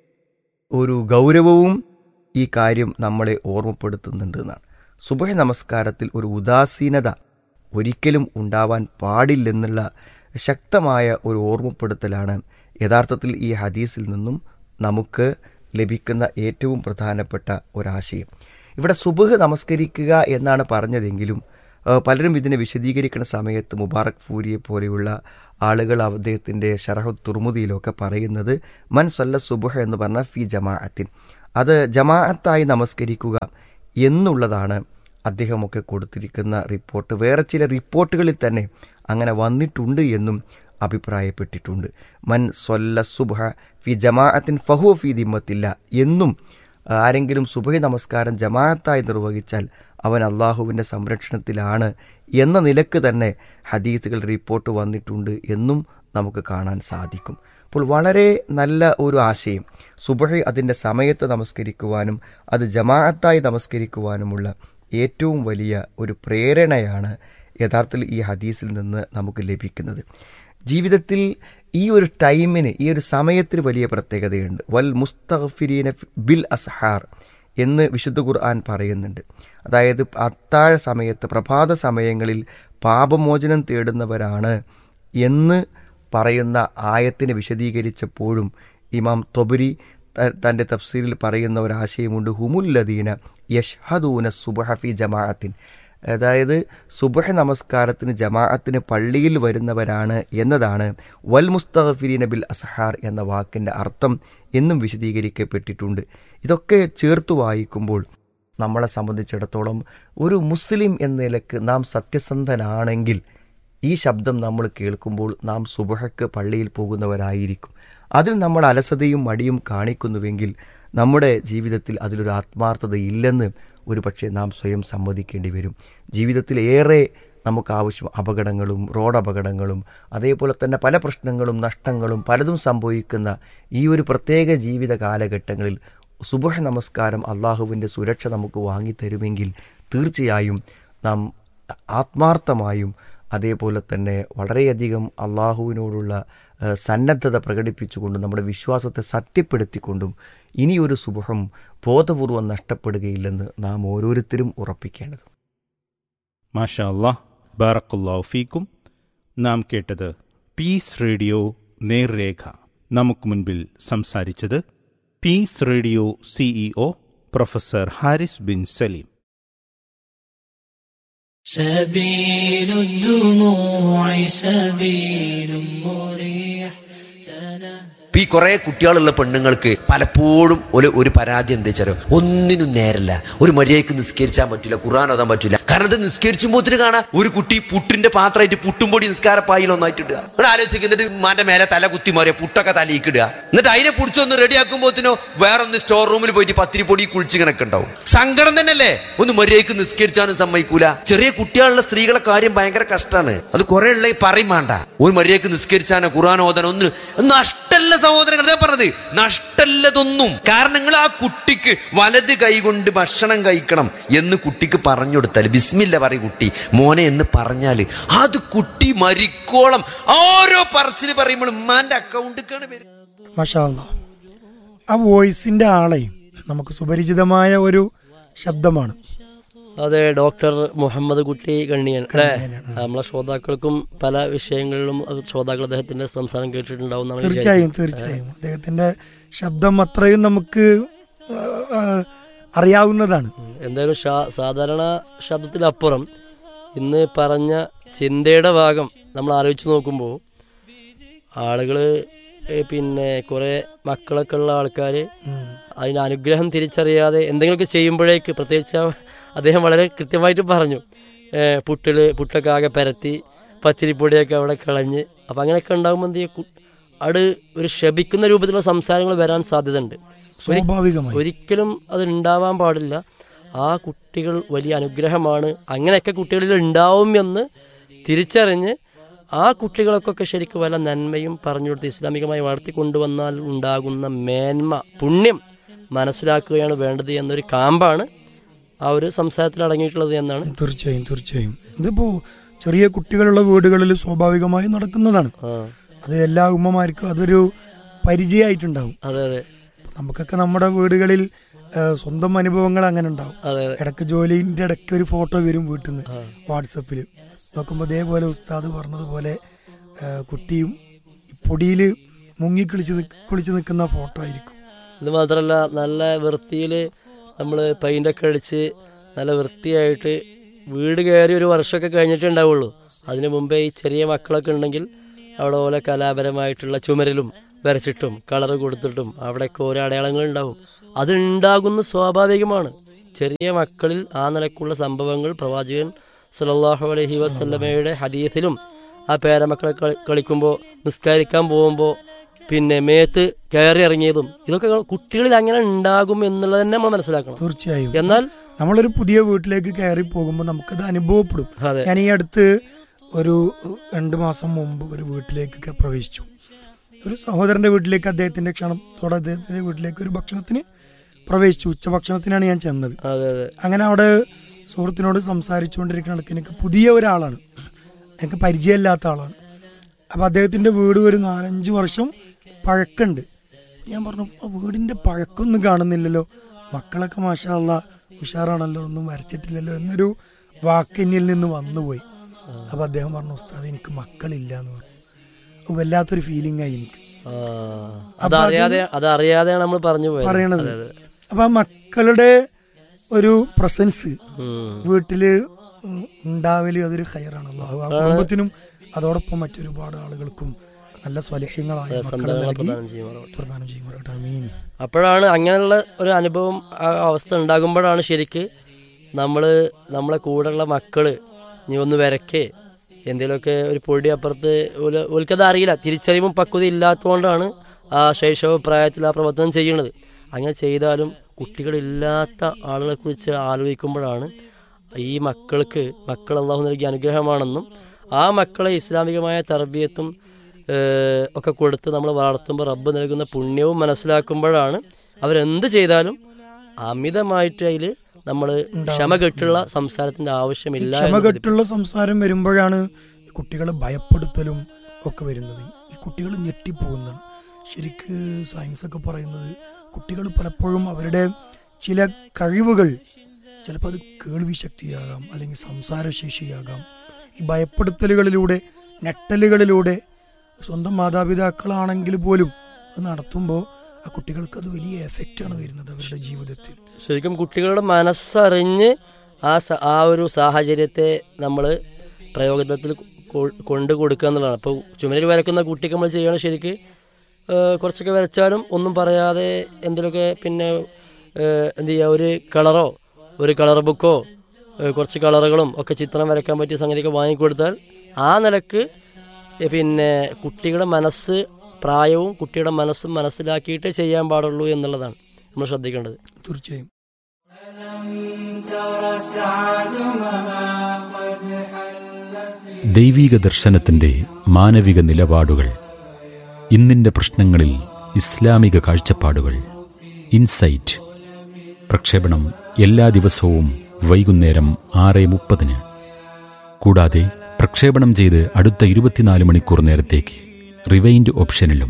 ഒരു ഗൗരവവും ഈ കാര്യം നമ്മളെ ഓർമ്മപ്പെടുത്തുന്നുണ്ട് എന്നാണ് സുബഹ നമസ്കാരത്തിൽ ഒരു ഉദാസീനത ഒരിക്കലും ഉണ്ടാവാൻ പാടില്ലെന്നുള്ള ശക്തമായ ഒരു ഓർമ്മപ്പെടുത്തലാണ് യഥാർത്ഥത്തിൽ ഈ ഹദീസിൽ നിന്നും നമുക്ക് ലഭിക്കുന്ന ഏറ്റവും പ്രധാനപ്പെട്ട ഒരാശയം ഇവിടെ സുബഹ് നമസ്കരിക്കുക എന്നാണ് പറഞ്ഞതെങ്കിലും ഏഹ് പലരും ഇതിനെ വിശദീകരിക്കുന്ന സമയത്ത് മുബാറക് ഫൂരിയെ പോലെയുള്ള ആളുകൾ അദ്ദേഹത്തിൻ്റെ ഷറഹു തുർമുദിയിലൊക്കെ പറയുന്നത് മൻ സല്ല സുബുഹ എന്ന് പറഞ്ഞാൽ ഫി ജമാഅത്തിൻ അത് ജമാഅത്തായി നമസ്കരിക്കുക എന്നുള്ളതാണ് അദ്ദേഹമൊക്കെ കൊടുത്തിരിക്കുന്ന റിപ്പോർട്ട് വേറെ ചില റിപ്പോർട്ടുകളിൽ തന്നെ അങ്ങനെ വന്നിട്ടുണ്ട് എന്നും അഭിപ്രായപ്പെട്ടിട്ടുണ്ട് മൻ സൊല്ല സുബഹ ഫി ജമാഅത്തിൻ ഫഹു ഫി ദിമ്മത്തില്ല എന്നും ആരെങ്കിലും സുബഹി നമസ്കാരം ജമാഅത്തായി നിർവഹിച്ചാൽ അവൻ അള്ളാഹുവിൻ്റെ സംരക്ഷണത്തിലാണ് എന്ന നിലക്ക് തന്നെ ഹദീത്തുകൾ റിപ്പോർട്ട് വന്നിട്ടുണ്ട് എന്നും നമുക്ക് കാണാൻ സാധിക്കും അപ്പോൾ വളരെ നല്ല ഒരു ആശയം സുബഹി അതിൻ്റെ സമയത്ത് നമസ്കരിക്കുവാനും അത് ജമാഅത്തായി നമസ്കരിക്കുവാനുമുള്ള ഏറ്റവും വലിയ ഒരു പ്രേരണയാണ് യഥാർത്ഥത്തിൽ ഈ ഹദീസിൽ നിന്ന് നമുക്ക് ലഭിക്കുന്നത് ജീവിതത്തിൽ ഈ ഒരു ടൈമിന് ഈ ഒരു സമയത്തിന് വലിയ പ്രത്യേകതയുണ്ട് വൽ മുസ്തഫിരീന ബിൽ അസ്ഹാർ എന്ന് വിശുദ്ധ ഖുർആൻ പറയുന്നുണ്ട് അതായത് അത്താഴ സമയത്ത് പ്രഭാത സമയങ്ങളിൽ പാപമോചനം തേടുന്നവരാണ് എന്ന് പറയുന്ന ആയത്തിനെ വിശദീകരിച്ചപ്പോഴും ഇമാം തൊബരി തൻ്റെ തഫ്സീരിൽ പറയുന്ന ഒരാശയമുണ്ട് ഹുമുല്ലദീന യഷ്ഹദൂന സുബഹഫി ജമാഅത്തിൻ അതായത് സുബഹ നമസ്കാരത്തിന് ജമാഅത്തിന് പള്ളിയിൽ വരുന്നവരാണ് എന്നതാണ് വൽ മുസ്തഫിരീന ബിൽ അസഹാർ എന്ന വാക്കിൻ്റെ അർത്ഥം എന്നും വിശദീകരിക്കപ്പെട്ടിട്ടുണ്ട് ഇതൊക്കെ ചേർത്ത് വായിക്കുമ്പോൾ നമ്മളെ സംബന്ധിച്ചിടത്തോളം ഒരു മുസ്ലിം എന്ന നിലക്ക് നാം സത്യസന്ധനാണെങ്കിൽ ഈ ശബ്ദം നമ്മൾ കേൾക്കുമ്പോൾ നാം സുബഹക്ക് പള്ളിയിൽ പോകുന്നവരായിരിക്കും അതിൽ നമ്മൾ അലസതയും മടിയും കാണിക്കുന്നുവെങ്കിൽ നമ്മുടെ ജീവിതത്തിൽ അതിലൊരു ആത്മാർത്ഥത ഇല്ലെന്ന് ഒരുപക്ഷെ നാം സ്വയം സമ്മതിക്കേണ്ടി വരും ജീവിതത്തിൽ ഏറെ നമുക്ക് ആവശ്യം അപകടങ്ങളും റോഡ് അപകടങ്ങളും അതേപോലെ തന്നെ പല പ്രശ്നങ്ങളും നഷ്ടങ്ങളും പലതും സംഭവിക്കുന്ന ഈ ഒരു പ്രത്യേക ജീവിത കാലഘട്ടങ്ങളിൽ സുബഹ നമസ്കാരം അള്ളാഹുവിൻ്റെ സുരക്ഷ നമുക്ക് വാങ്ങിത്തരുമെങ്കിൽ തീർച്ചയായും നാം ആത്മാർത്ഥമായും അതേപോലെ തന്നെ വളരെയധികം അള്ളാഹുവിനോടുള്ള സന്നദ്ധത പ്രകടിപ്പിച്ചുകൊണ്ടും നമ്മുടെ വിശ്വാസത്തെ സത്യപ്പെടുത്തിക്കൊണ്ടും ഇനിയൊരു സുബഹം ബോധപൂർവം നഷ്ടപ്പെടുകയില്ലെന്ന് നാം ഓരോരുത്തരും ഉറപ്പിക്കേണ്ടത് മാഷാ അല്ലാ ബാറക്കുല്ലാഹു ഫീക്കും നാം കേട്ടത് പീസ് റേഡിയോ നേർരേഖ നമുക്ക് മുൻപിൽ സംസാരിച്ചത് peace radio CEO professor Haris bin Salim سبيل الدموع سبيل مريح ഇപ്പൊ ഈ കുറെ കുട്ടികളുള്ള പെണ്ണുങ്ങൾക്ക് പലപ്പോഴും ഒരു ഒരു പരാതി എന്താ വെച്ചാലോ ഒന്നിനും നേരല്ല ഒരു മര്യാദക്ക് നിസ്കരിച്ചാൻ പറ്റില്ല ഖുർആൻ ഓതാൻ പറ്റില്ല കാരണം ഇത് നിസ്കരിച്ചുമ്പോത്തിന് കാണാം ഒരു കുട്ടി പുട്ടിന്റെ പാത്രമായിട്ട് പുട്ടും പൊടി നിസ്കാരപ്പായിൽ ഒന്നായിട്ട് ഇടുക ഇവിടെ ആലോചിക്കുക എന്നിട്ട് മാന്റെ മേലെ തല കുത്തി മാറിയ പുട്ടൊക്കെ തലയിക്ക് ഇടുക എന്നിട്ട് അതിനെ പിടിച്ചൊന്ന് റെഡി ആക്കുമ്പോത്തിനോ വേറൊന്ന് സ്റ്റോർ റൂമിൽ പോയിട്ട് പത്തിരി പൊടി കുളിച്ച് കണക്ക് ഉണ്ടാവും സങ്കടം തന്നെയല്ലേ ഒന്ന് മര്യാദക്ക് നിസ്കരിച്ചാനും സമ്മതിക്കൂല ചെറിയ കുട്ടികളുള്ള സ്ത്രീകളെ കാര്യം ഭയങ്കര കഷ്ടമാണ് അത് കുറെ ഉള്ള ഈ പറയും വേണ്ട ഒരു മര്യാദക്ക് നിസ്കരിച്ചാനോ ഖുർആൻ ഓതാനോ ഒന്ന് നഷ്ടല്ല സഹോദരങ്ങൾ ഞാൻ പറഞ്ഞത് നഷ്ടല്ലതൊന്നും കാരണം നിങ്ങൾ ആ കുട്ടിക്ക് വലത് കൈ കൊണ്ട് ഭക്ഷണം കഴിക്കണം എന്ന് കുട്ടിക്ക് പറഞ്ഞു കൊടുത്താൽ ബിസ്മില്ല പറയും കുട്ടി മോനെ എന്ന് പറഞ്ഞാല് അത് കുട്ടി മരിക്കോളം ഓരോ പറച്ചില് പറയുമ്പോൾ ഉമ്മാന്റെ അക്കൗണ്ടിക്കാണ് വരിക മഷാല്ല ആ വോയിസിന്റെ ആളെ നമുക്ക് സുപരിചിതമായ ഒരു ശബ്ദമാണ് അതെ ഡോക്ടർ മുഹമ്മദ് കുട്ടി കണ്ണിയൻ അല്ലേ നമ്മളെ ശ്രോതാക്കൾക്കും പല വിഷയങ്ങളിലും അത് ശ്രോതാക്കൾ അദ്ദേഹത്തിന്റെ സംസാരം കേട്ടിട്ടുണ്ടാവും എന്നാണ് തീർച്ചയായും തീർച്ചയായും അദ്ദേഹത്തിന്റെ ശബ്ദം അത്രയും നമുക്ക് ആ, ആ, അറിയാവുന്നതാണ് എന്തായാലും ഷാ- സാധാരണ ശബ്ദത്തിലപ്പുറം ഇന്ന് പറഞ്ഞ ചിന്തയുടെ ഭാഗം നമ്മൾ ആലോചിച്ച് നോക്കുമ്പോൾ ആളുകൾ പിന്നെ കുറെ മക്കളൊക്കെ ഉള്ള ആൾക്കാർ അതിന് അനുഗ്രഹം തിരിച്ചറിയാതെ എന്തെങ്കിലുമൊക്കെ ചെയ്യുമ്പോഴേക്ക് പ്രത്യേകിച്ച് ആ അദ്ദേഹം വളരെ കൃത്യമായിട്ട് പറഞ്ഞു ഏ, പുട്ടില് പുട്ടൊക്കെ ആകെ പരത്തി പത്തിരിപ്പൊടിയൊക്കെ അവിടെ കളഞ്ഞ് അപ്പം അങ്ങനെയൊക്കെ ഉണ്ടാകുമ്പോൾ എന്ത് ചെയ്യും കു- അവിടെ ഒരു ശപിക്കുന്ന രൂപത്തിലുള്ള സംസാരങ്ങൾ വരാൻ സാധ്യതയുണ്ട് ഒരി- സ്വാഭാവികമായി ഒരിക്കലും അത് ഉണ്ടാവാൻ പാടില്ല ആ കുട്ടികൾ വലിയ അനുഗ്രഹമാണ് അങ്ങനെയൊക്കെ കുട്ടികളിൽ ഉണ്ടാവും എന്ന് തിരിച്ചറിഞ്ഞ് ആ കുട്ടികൾക്കൊക്കെ ശരിക്കും വല്ല നന്മയും പറഞ്ഞു കൊടുത്ത് ഇസ്ലാമികമായി വളർത്തിക്കൊണ്ടുവന്നാൽ ഉണ്ടാകുന്ന മേന്മ പുണ്യം മനസ്സിലാക്കുകയാണ് വേണ്ടത് എന്നൊരു കാമ്പാണ് ആ ഒരു സംസാരത്തിൽ അടങ്ങിയിട്ടുള്ളത് എന്നാണ് തീർച്ചയായും തീർച്ചയായും ഇതിപ്പോ ചെറിയ കുട്ടികളുള്ള വീടുകളിൽ സ്വാഭാവികമായി നടക്കുന്നതാണ് ആ അത് എല്ലാ ഉമ്മമാർക്കും അതൊരു പരിചയമായിട്ടുണ്ടാവും അതെ അതെ നമുക്കൊക്കെ നമ്മുടെ വീടുകളിൽ ആ, സ്വന്തം അനുഭവങ്ങൾ അങ്ങനെ ഉണ്ടാവും അതെ അതെ ഇടയ്ക്ക് ജോലിന്റെ ഇടയ്ക്ക് ഒരു ഫോട്ടോ വരും വീട്ടിൽ നിന്ന് വാട്സപ്പിൽ നോക്കുമ്പോൾ ഇതേപോലെ ഉസ്താദ് പറഞ്ഞതുപോലെ ആ, കുട്ടിയും പൊടിയിൽ മുങ്ങി കുളിച്ച് നിക്ക് കുളിച്ച് നിൽക്കുന്ന ഫോട്ടോ ആയിരിക്കും ഇത് മാത്രമല്ല നല്ല വൃത്തിയിൽ നമ്മൾ പെയിൻ്റൊക്കെ അടിച്ച് നല്ല വൃത്തിയായിട്ട് വീട് കയറി ഒരു വർഷമൊക്കെ കഴിഞ്ഞിട്ടേ ഉണ്ടാവുള്ളൂ അതിനു മുമ്പേ ഈ ചെറിയ മക്കളൊക്കെ ഉണ്ടെങ്കിൽ അവിടെ ഓലെ കലാപരമായിട്ടുള്ള ചുമരിലും വരച്ചിട്ടും കളർ കൊടുത്തിട്ടും അവിടെയൊക്കെ ഓരോ അടയാളങ്ങൾ ഉണ്ടാവും അത് ഉണ്ടാകുന്ന സ്വാഭാവികമാണ് ചെറിയ മക്കളിൽ ആ നിലക്കുള്ള സംഭവങ്ങൾ പ്രവാചകൻ സല്ലല്ലാഹു അലൈഹി വസല്ലമയുടെ ഹദീസിലും ആ പേരമക്കളെ കളി- കളിക്കുമ്പോൾ നിസ്കരിക്കാൻ പോകുമ്പോൾ പിന്നെ മേത്ത് കയറി ഇറങ്ങിയതും ഇതൊക്കെ കുട്ടികളിൽ അങ്ങനെ ഉണ്ടാകും എന്നുള്ളത് തന്നെ നമ്മൾ മനസ്സിലാക്കണം തീർച്ചയായും എന്നാൽ നമ്മളൊരു പുതിയ വീട്ടിലേക്ക് കയറി പോകുമ്പോൾ നമുക്കത് അനുഭവപ്പെടും അതെ ഞാൻ ഈ അടുത്ത് ഒരു രണ്ട് മാസം മുമ്പ് ഒരു വീട്ടിലേക്ക് പ്രവേശിച്ചു ഒരു സഹോദരന്റെ വീട്ടിലേക്ക് അദ്ദേഹത്തിന്റെ ക്ഷണത്തോടെ അദ്ദേഹത്തിന്റെ വീട്ടിലേക്ക് ഒരു ഭക്ഷണത്തിന് പ്രവേശിച്ചു ഉച്ചഭക്ഷണത്തിനാണ് ഞാൻ ചെന്നത് അതെ അതെ അങ്ങനെ അവിടെ സുഹൃത്തിനോട് സംസാരിച്ചുകൊണ്ടിരിക്കുന്ന ഇടയ്ക്ക് എനിക്ക് പുതിയ ഒരാളാണ് എനിക്ക് പരിചയമില്ലാത്ത ആളാണ് അപ്പൊ അദ്ദേഹത്തിന്റെ വീട് ഒരു നാലഞ്ച് വർഷം പഴക്കമുണ്ട് ഞാൻ പറഞ്ഞു "ആ വീടിന്റെ പഴക്കമൊന്നും കാണുന്നില്ലല്ലോ മക്കളൊക്കെ മാഷാല്ല ഉഷാറാണല്ലോ ഒന്നും വരച്ചിട്ടില്ലല്ലോ എന്നൊരു വാക്ക് എന്നിൽ നിന്ന് വന്നുപോയി അപ്പൊ അദ്ദേഹം പറഞ്ഞു ഉസ്താദ് എനിക്ക് മക്കളില്ല എന്ന് പറഞ്ഞു അപ്പൊ വല്ലാത്തൊരു ഫീലിംഗ് ആയി എനിക്ക് ആ, അതറിയാതെ അതറിയാതെയാണ് നമ്മൾ പറഞ്ഞു പോയത് പറയണത് അതെ, അതെ. അപ്പൊ ആ മക്കളുടെ ഒരു പ്രസൻസ് ഉം. വീട്ടില് ഉം ഉണ്ടാവല് അതൊരു ഹയറാണല്ലോ ആ കുടുംബത്തിനും അതോടൊപ്പം മറ്റൊരുപാട് ആളുകൾക്കും നല്ല സ്വലഹ്യങ്ങളായ മക്കളെ സന്താനങ്ങളെ നൽകി പ്രദാനം ചെയ്യുമാറാവട്ടെ. പ്രധാനം ചെയ്യുമാറാകട്ടെ ആമീൻ അപ്പോഴാണ് അങ്ങനെയുള്ള ഒരു അനുഭവം ആ അവസ്ഥ ഉണ്ടാകുമ്പോഴാണ് ശരിക്ക് നമ്മൾ നമ്മളെ കൂടെയുള്ള മക്കള് നീ ഒന്ന് വരക്കേ എന്തെങ്കിലുമൊക്കെ ഒരു പൊടി അപ്പുറത്ത് ഓല്- ഓൽക്കത് അറിയില്ല തിരിച്ചറിവും പക്വത ഇല്ലാത്തതുകൊണ്ടാണ് ആ ശൈശവ പ്രായത്തിൽ ആ പ്രവർത്തനം ചെയ്യുന്നത് അങ്ങനെ ചെയ്താലും കുട്ടികളില്ലാത്ത ആളുകളെ കുറിച്ച് ആലോചിക്കുമ്പോഴാണ് ഈ മക്കൾക്ക് മക്കൾ അള്ളാഹു നൽകിയ അനുഗ്രഹമാണെന്നും ആ മക്കളെ ഇസ്ലാമികമായ തർബീയത്തും ഏഹ്, ഒക്കെ കൊടുത്ത് നമ്മൾ വളർത്തുമ്പോൾ റബ്ബ് നൽകുന്ന പുണ്യവും മനസ്സിലാക്കുമ്പോഴാണ് അവരെന്ത് ചെയ്താലും അമിതമായിട്ട് അതിൽ നമ്മൾ ക്ഷമ കെട്ടുള്ള സംസാരത്തിന്റെ ആവശ്യമില്ല എന്ന് ക്ഷമകെട്ടുള്ള സംസാരം വരുമ്പോഴാണ് കുട്ടികളെ ഭയപ്പെടുത്തലും ഒക്കെ വരുന്നത് ഈ കുട്ടികൾ ഞെട്ടിപ്പോകുന്നതാണ് ശരിക്ക് സയൻസ് ഒക്കെ പറയുന്നത് കുട്ടികൾ പലപ്പോഴും അവരുടെ ചില കഴിവുകൾ ചിലപ്പോൾ അത് കേൾവി ശക്തിയാകാം അല്ലെങ്കിൽ സംസാരശേഷിയാകാം ഈ ഭയപ്പെടുത്തലുകളിലൂടെ ഞെട്ടലുകളിലൂടെ സ്വന്തം മാതാപിതാക്കളാണെങ്കിൽ പോലും അത് നടത്തുമ്പോൾ ആ കുട്ടികൾക്ക് അത് വലിയ എഫക്റ്റാണ് വരുന്നത് അവരുടെ ജീവിതത്തിൽ ശരിക്കും കുട്ടികളുടെ മനസ്സറിഞ്ഞ് ആ സ- ആ ഒരു സാഹചര്യത്തെ നമ്മൾ പ്രയോഗത്തിൽ കൊ- കൊണ്ടു കൊടുക്കുക എന്നുള്ളതാണ് അപ്പോൾ ചുമരിൽ വരക്കുന്ന കുട്ടിക്ക് നമ്മൾ ചെയ്യണം ശരിക്ക് ഏഹ്, കുറച്ചൊക്കെ വരച്ചാലും ഒന്നും പറയാതെ എന്തെങ്കിലുമൊക്കെ പിന്നെ ഏഹ്, എന്ത് ചെയ്യുക ഒരു കളറോ ഒരു കളർ ബുക്കോ ഏഹ്, കുറച്ച് കളറുകളും ഒക്കെ ചിത്രം വരയ്ക്കാൻ പറ്റിയ സംഗതിയൊക്കെ വാങ്ങിക്കൊടുത്താൽ ആ നിലക്ക് ഏഹ്, പിന്നെ കുട്ടികളുടെ മനസ്സ് പ്രായവും കുട്ടിയുടെ മനസ്സും മനസ്സിലാക്കിയിട്ടേ ചെയ്യാൻ പാടുള്ളൂ എന്നുള്ളതാണ് നമ്മൾ ശ്രദ്ധിക്കേണ്ടത് തീർച്ചയായും ദൈവീക ദർശനത്തിന്റെ മാനവിക നിലപാടുകൾ ഇന്നിന്റെ പ്രശ്നങ്ങളിൽ ഇസ്ലാമിക കാഴ്ചപ്പാടുകൾ ഇൻസൈറ്റ് പ്രക്ഷേപണം എല്ലാ ദിവസവും വൈകുന്നേരം ആറ് മുപ്പതിന് കൂടാതെ പ്രക്ഷേപണം ചെയ്ത് അടുത്ത ഇരുപത്തിനാല് മണിക്കൂർ നേരത്തേക്ക് റിവൈൻഡ് ഓപ്ഷനിലും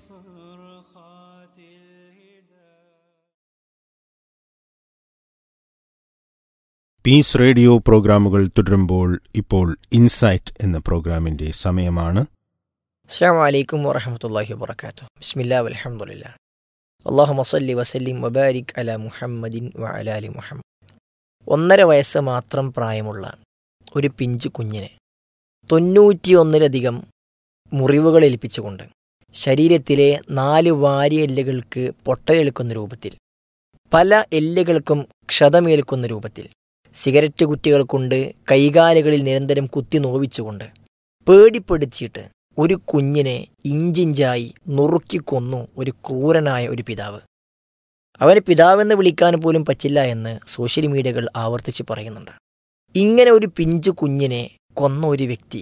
പീസ് റേഡിയോ പ്രോഗ്രാമുകൾ തുടരുമ്പോൾ ഇപ്പോൾ ഇൻസൈറ്റ് എന്ന പ്രോഗ്രാമിന്റെ സമയമാണ് അസ്സാം വലൈക്കും വറഹമത്തല്ലാഹി വബർക്കാത്തു ബിസ്മില്ലാ വലഹമുല്ല അള്ളാഹു മസല്ലി വസല്ലിം വബാരിക് അല മുഹമ്മദിൻ വ അലാലി മുഹമ്മദ് ഒന്നര വയസ്സ് മാത്രം പ്രായമുള്ള ഒരു പിഞ്ചു കുഞ്ഞിനെ തൊണ്ണൂറ്റിയൊന്നിലധികം മുറിവുകൾ ഏൽപ്പിച്ചുകൊണ്ട് ശരീരത്തിലെ നാല് വാരിയ എല്ലുകൾക്ക് പൊട്ടലേൽക്കുന്ന രൂപത്തിൽ പല എല്ലുകൾക്കും ക്ഷതമേൽക്കുന്ന രൂപത്തിൽ സിഗരറ്റ് കുറ്റികൾ കൊണ്ട് കൈകാലുകളിൽ നിരന്തരം കുത്തി നോവിച്ചുകൊണ്ട് പേടിപ്പെടുത്തിയിട്ട് ഒരു കുഞ്ഞിനെ ഇഞ്ചിഞ്ചായി നുറുക്കിക്കൊന്നു ഒരു ക്രൂരനായ ഒരു പിതാവ് അവനെ പിതാവെന്ന് വിളിക്കാൻ പോലും പറ്റില്ല എന്ന് സോഷ്യൽ മീഡിയകൾ ആവർത്തിച്ച് പറയുന്നുണ്ട് ഇങ്ങനെ ഒരു പിഞ്ചു കുഞ്ഞിനെ കൊന്ന ഒരു വ്യക്തി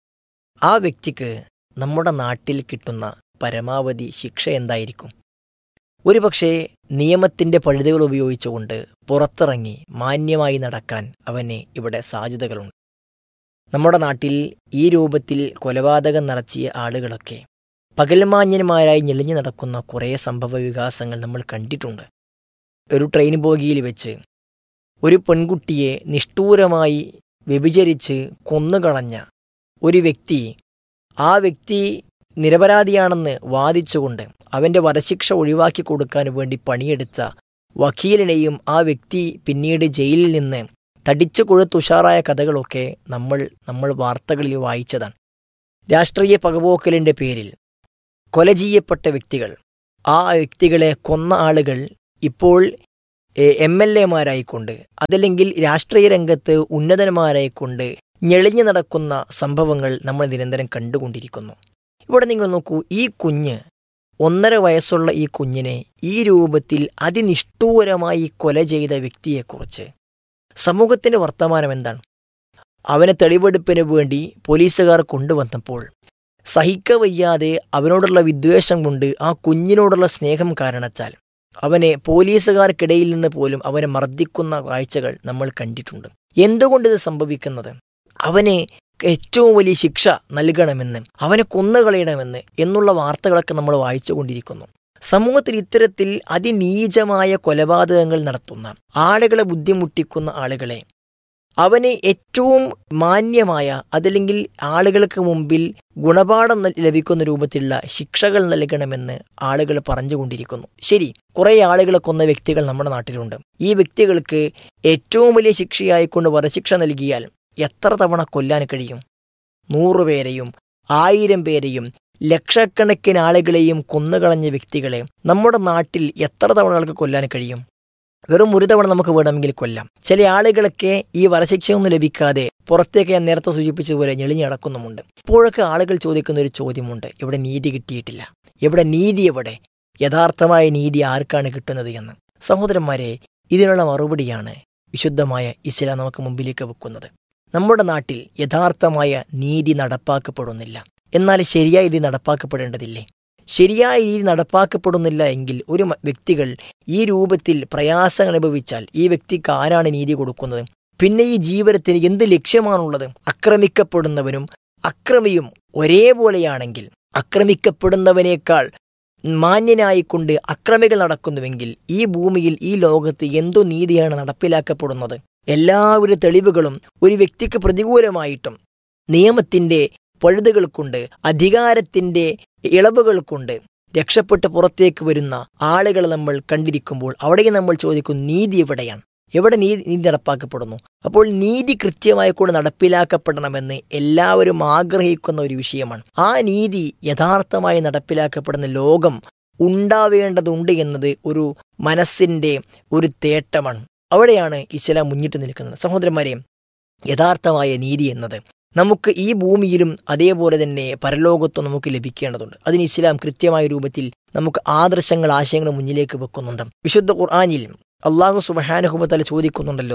ആ വ്യക്തിക്ക് നമ്മുടെ നാട്ടിൽ കിട്ടുന്ന പരമാവധി ശിക്ഷ എന്തായിരിക്കും ഒരുപക്ഷെ നിയമത്തിൻ്റെ പഴുതുകൾ ഉപയോഗിച്ചുകൊണ്ട് പുറത്തിറങ്ങി മാന്യമായി നടക്കാൻ അവന് ഇവിടെ സാധ്യതകളുണ്ട് നമ്മുടെ നാട്ടിൽ ഈ രൂപത്തിൽ കൊലപാതകം നടത്തിയ ആളുകളൊക്കെ പകൽമാന്യന്മാരായി ഞെളിഞ്ഞു നടക്കുന്ന കുറേ സംഭവ വികാസങ്ങൾ നമ്മൾ കണ്ടിട്ടുണ്ട് ഒരു ട്രെയിൻ ബോഗിയിൽ വെച്ച് ഒരു പെൺകുട്ടിയെ നിഷ്ഠൂരമായി വ്യഭിചരിച്ച് കൊന്നുകളഞ്ഞ ഒരു വ്യക്തി ആ വ്യക്തി നിരപരാധിയാണെന്ന് വാദിച്ചുകൊണ്ട് അവൻ്റെ വധശിക്ഷ ഒഴിവാക്കി കൊടുക്കാൻ വേണ്ടി പണിയെടുത്ത വക്കീലിനെയും ആ വ്യക്തി പിന്നീട് ജയിലിൽ നിന്ന് തടിച്ചു കൊഴുത്തുഷാറായ കഥകളൊക്കെ നമ്മൾ നമ്മൾ വാർത്തകളിൽ വായിച്ചതാണ് രാഷ്ട്രീയ പകപോക്കലിൻ്റെ പേരിൽ കൊല ചെയ്യപ്പെട്ട വ്യക്തികൾ ആ വ്യക്തികളെ കൊന്ന ആളുകൾ ഇപ്പോൾ എം എൽ എമാരായിക്കൊണ്ട് അതല്ലെങ്കിൽ രാഷ്ട്രീയ രംഗത്ത് ഉന്നതന്മാരായിക്കൊണ്ട് ഞെളിഞ്ഞു നടക്കുന്ന സംഭവങ്ങൾ നമ്മൾ നിരന്തരം കണ്ടുകൊണ്ടിരിക്കുന്നു ഇവിടെ നിങ്ങൾ നോക്കൂ ഈ കുഞ്ഞ് ഒന്നര വയസ്സുള്ള ഈ കുഞ്ഞിനെ ഈ രൂപത്തിൽ അതിനിഷ്ഠൂരമായി കൊല ചെയ്ത വ്യക്തിയെക്കുറിച്ച് സമൂഹത്തിന്റെ വർത്തമാനം എന്താണ് അവനെ തെളിവെടുപ്പിന് വേണ്ടി പോലീസുകാർ കൊണ്ടുവന്നപ്പോൾ സഹിക്കവയ്യാതെ അവനോടുള്ള വിദ്വേഷം കൊണ്ട് ആ കുഞ്ഞിനോടുള്ള സ്നേഹം കാരണത്താൽ അവനെ പോലീസുകാർക്കിടയിൽ നിന്ന് പോലും അവനെ മർദ്ദിക്കുന്ന കാഴ്ചകൾ നമ്മൾ കണ്ടിട്ടുണ്ട് എന്തുകൊണ്ട് ഇത് സംഭവിക്കുന്നത് അവനെ ഏറ്റവും വലിയ ശിക്ഷ നൽകണമെന്ന് അവനെ കൊന്നുകളയണമെന്ന് എന്നുള്ള വാർത്തകളൊക്കെ നമ്മൾ വായിച്ചുകൊണ്ടിരിക്കുന്നു സമൂഹത്തിൽ ഇത്തരത്തിൽ അതിനീചമായ കൊലപാതകങ്ങൾ നടത്തുന്ന ആളുകളെ ബുദ്ധിമുട്ടിക്കുന്ന ആളുകളെ അവന് ഏറ്റവും മാന്യമായ അതല്ലെങ്കിൽ ആളുകൾക്ക് മുമ്പിൽ ഗുണപാഠം ലഭിക്കുന്ന രൂപത്തിലുള്ള ശിക്ഷകൾ നൽകണമെന്ന് ആളുകൾ പറഞ്ഞുകൊണ്ടിരിക്കുന്നു ശരി കുറേ ആളുകളെ കൊന്ന വ്യക്തികൾ നമ്മുടെ നാട്ടിലുണ്ട് ഈ വ്യക്തികൾക്ക് ഏറ്റവും വലിയ ശിക്ഷയായിക്കൊണ്ട് വധശിക്ഷ നൽകിയാൽ എത്ര തവണ കൊല്ലാൻ കഴിയും നൂറുപേരെയും ആയിരം പേരെയും ലക്ഷക്കണക്കിന് ആളുകളെയും കൊന്നുകളഞ്ഞ വ്യക്തികളെ നമ്മുടെ നാട്ടിൽ എത്ര തവണകൾക്ക് കൊല്ലാൻ കഴിയും വെറും ഒരു തവണ നമുക്ക് വേണമെങ്കിൽ കൊല്ലാം ചില ആളുകളൊക്കെ ഈ വരശിക്ഷയൊന്നും ലഭിക്കാതെ പുറത്തേക്ക് ഞാൻ നേരത്തെ സൂചിപ്പിച്ചതുപോലെ ഞെളിഞ്ഞു നടക്കുന്നുമുണ്ട് ഇപ്പോഴൊക്കെ ആളുകൾ ചോദിക്കുന്ന ഒരു ചോദ്യമുണ്ട് ഇവിടെ നീതി കിട്ടിയിട്ടില്ല ഇവിടെ നീതി എവിടെ യഥാർത്ഥമായ നീതി ആർക്കാണ് കിട്ടുന്നത് എന്ന് സഹോദരന്മാരെ ഇതിനുള്ള മറുപടിയാണ് വിശുദ്ധമായ ഇസ്ലാം നമുക്ക് മുമ്പിലേക്ക് വെക്കുന്നത് നമ്മുടെ നാട്ടിൽ യഥാർത്ഥമായ നീതി നടപ്പാക്കപ്പെടുന്നില്ല എന്നാൽ ശരിയായ രീതി നടപ്പാക്കപ്പെടേണ്ടതില്ലേ ശരിയായ രീതി നടപ്പാക്കപ്പെടുന്നില്ല എങ്കിൽ ഒരു വ്യക്തികൾ ഈ രൂപത്തിൽ പ്രയാസങ്ങൾ അനുഭവിച്ചാൽ ഈ വ്യക്തിക്ക് ആരാണ് നീതി കൊടുക്കുന്നത് പിന്നെ ഈ ജീവിതത്തിന് എന്ത് ലക്ഷ്യമാണുള്ളത് ആക്രമിക്കപ്പെടുന്നവനും അക്രമിയും ഒരേപോലെയാണെങ്കിൽ ആക്രമിക്കപ്പെടുന്നവനേക്കാൾ മാന്യനായിക്കൊണ്ട് അക്രമികൾ നടക്കുന്നുവെങ്കിൽ ഈ ഭൂമിയിൽ ഈ ലോകത്ത് എന്തു നീതിയാണ് നടപ്പിലാക്കപ്പെടുന്നത് എല്ലാവരും തെളിവുകളും ഒരു വ്യക്തിക്ക് പ്രതികൂലമായിട്ടും നിയമത്തിന്റെ പഴുതുകൾ കൊണ്ട് അധികാരത്തിന്റെ ഇളവുകൾ കൊണ്ട് രക്ഷപ്പെട്ട് പുറത്തേക്ക് വരുന്ന ആളുകളെ നമ്മൾ കണ്ടിരിക്കുമ്പോൾ അവിടെ നമ്മൾ ചോദിക്കും നീതി എവിടെയാണ് എവിടെ നീതി നീതി നടപ്പാക്കപ്പെടുന്നു അപ്പോൾ നീതി കൃത്യമായി കൂടെ നടപ്പിലാക്കപ്പെടണമെന്ന് എല്ലാവരും ആഗ്രഹിക്കുന്ന ഒരു വിഷയമാണ് ആ നീതി യഥാർത്ഥമായി നടപ്പിലാക്കപ്പെടുന്ന ലോകം ഉണ്ടാവേണ്ടതുണ്ട് എന്നത് ഒരു മനസ്സിന്റെ ഒരു തേട്ടമാണ് അവിടെയാണ് ഇസ്ലാം മുന്നിട്ട് നിൽക്കുന്നത് സഹോദരന്മാരെ യഥാർത്ഥമായ നീതി എന്നത് നമുക്ക് ഈ ഭൂമിയിലും അതേപോലെ തന്നെ പരലോകത്തും നമുക്ക് ലഭിക്കേണ്ടതുണ്ട് അതിന് ഇസ്ലാം കൃത്യമായ രൂപത്തിൽ നമുക്ക് ആദർശങ്ങൾ ആശയങ്ങൾ മുന്നിലേക്ക് വെക്കുന്നുണ്ട് വിശുദ്ധ ഖുർആാനിൽ അള്ളാഹു സുബഹാനുഹുബത്തല ചോദിക്കുന്നുണ്ടല്ലോ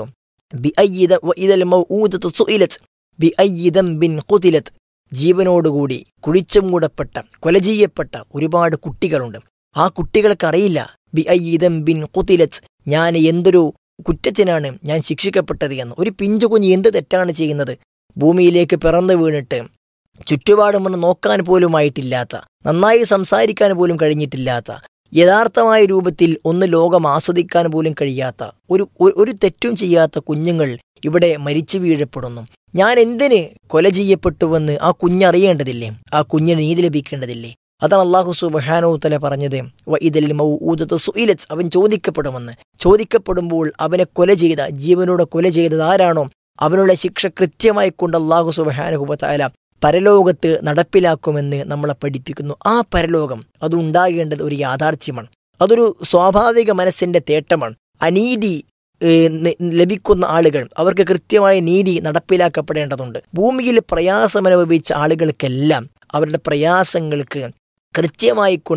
ജീവനോടുകൂടി കുഴിച്ചു മൂടപ്പെട്ട കൊല ചെയ്യപ്പെട്ട ഒരുപാട് കുട്ടികളുണ്ട് ആ കുട്ടികൾക്കറിയില്ല ബി അയ്യിദം ബിൻ കുതിലത്ത് ഞാൻ എന്തൊരു കുറ്റത്തിനാണ് ഞാൻ ശിക്ഷിക്കപ്പെട്ടത് എന്ന് ഒരു പിഞ്ചു കുഞ്ഞ് എന്ത് തെറ്റാണ് ചെയ്യുന്നത് ഭൂമിയിലേക്ക് പിറന്നു വീണിട്ട് ചുറ്റുപാടുമൊന്ന് നോക്കാൻ പോലുമായിട്ടില്ലാത്ത നന്നായി സംസാരിക്കാൻ പോലും കഴിഞ്ഞിട്ടില്ലാത്ത യഥാർത്ഥമായ രൂപത്തിൽ ഒന്ന് ലോകം ആസ്വദിക്കാൻ പോലും കഴിയാത്ത ഒരു ഒരു തെറ്റും ചെയ്യാത്ത കുഞ്ഞുങ്ങൾ ഇവിടെ മരിച്ചു വീഴപ്പെടുന്നു ഞാൻ എന്തിന് കൊല ചെയ്യപ്പെട്ടുവെന്ന് ആ കുഞ്ഞറിയേണ്ടതില്ലേ ആ കുഞ്ഞിന് നീതി ലഭിക്കേണ്ടതില്ലേ അതാണ് അള്ളാഹു സുബഹാനോ തല പറഞ്ഞത് ഇതിൽ സുയിലത്ത് അവൻ ചോദിക്കപ്പെടുമെന്ന് ചോദിക്കപ്പെടുമ്പോൾ അവനെ കൊല ചെയ്ത ജീവനോടെ കൊല ചെയ്തത് ആരാണോ അവനുള്ള ശിക്ഷ കൃത്യമായി കൊണ്ട് അള്ളാഹു സുബഹാനുഹുബത്തായ പരലോകത്ത് നടപ്പിലാക്കുമെന്ന് നമ്മളെ പഠിപ്പിക്കുന്നു ആ പരലോകം അത് ഉണ്ടാകേണ്ടത് ഒരു യാഥാർത്ഥ്യമാണ് അതൊരു സ്വാഭാവിക മനസ്സിന്റെ തേട്ടമാണ് അനീതി ലഭിക്കുന്ന ആളുകൾ അവർക്ക് കൃത്യമായ നീതി നടപ്പിലാക്കപ്പെടേണ്ടതുണ്ട് ഭൂമിയിൽ പ്രയാസമനുഭവിച്ച ആളുകൾക്കെല്ലാം അവരുടെ പ്രയാസങ്ങൾക്ക് കൃത്യമായി കൊണ്ട്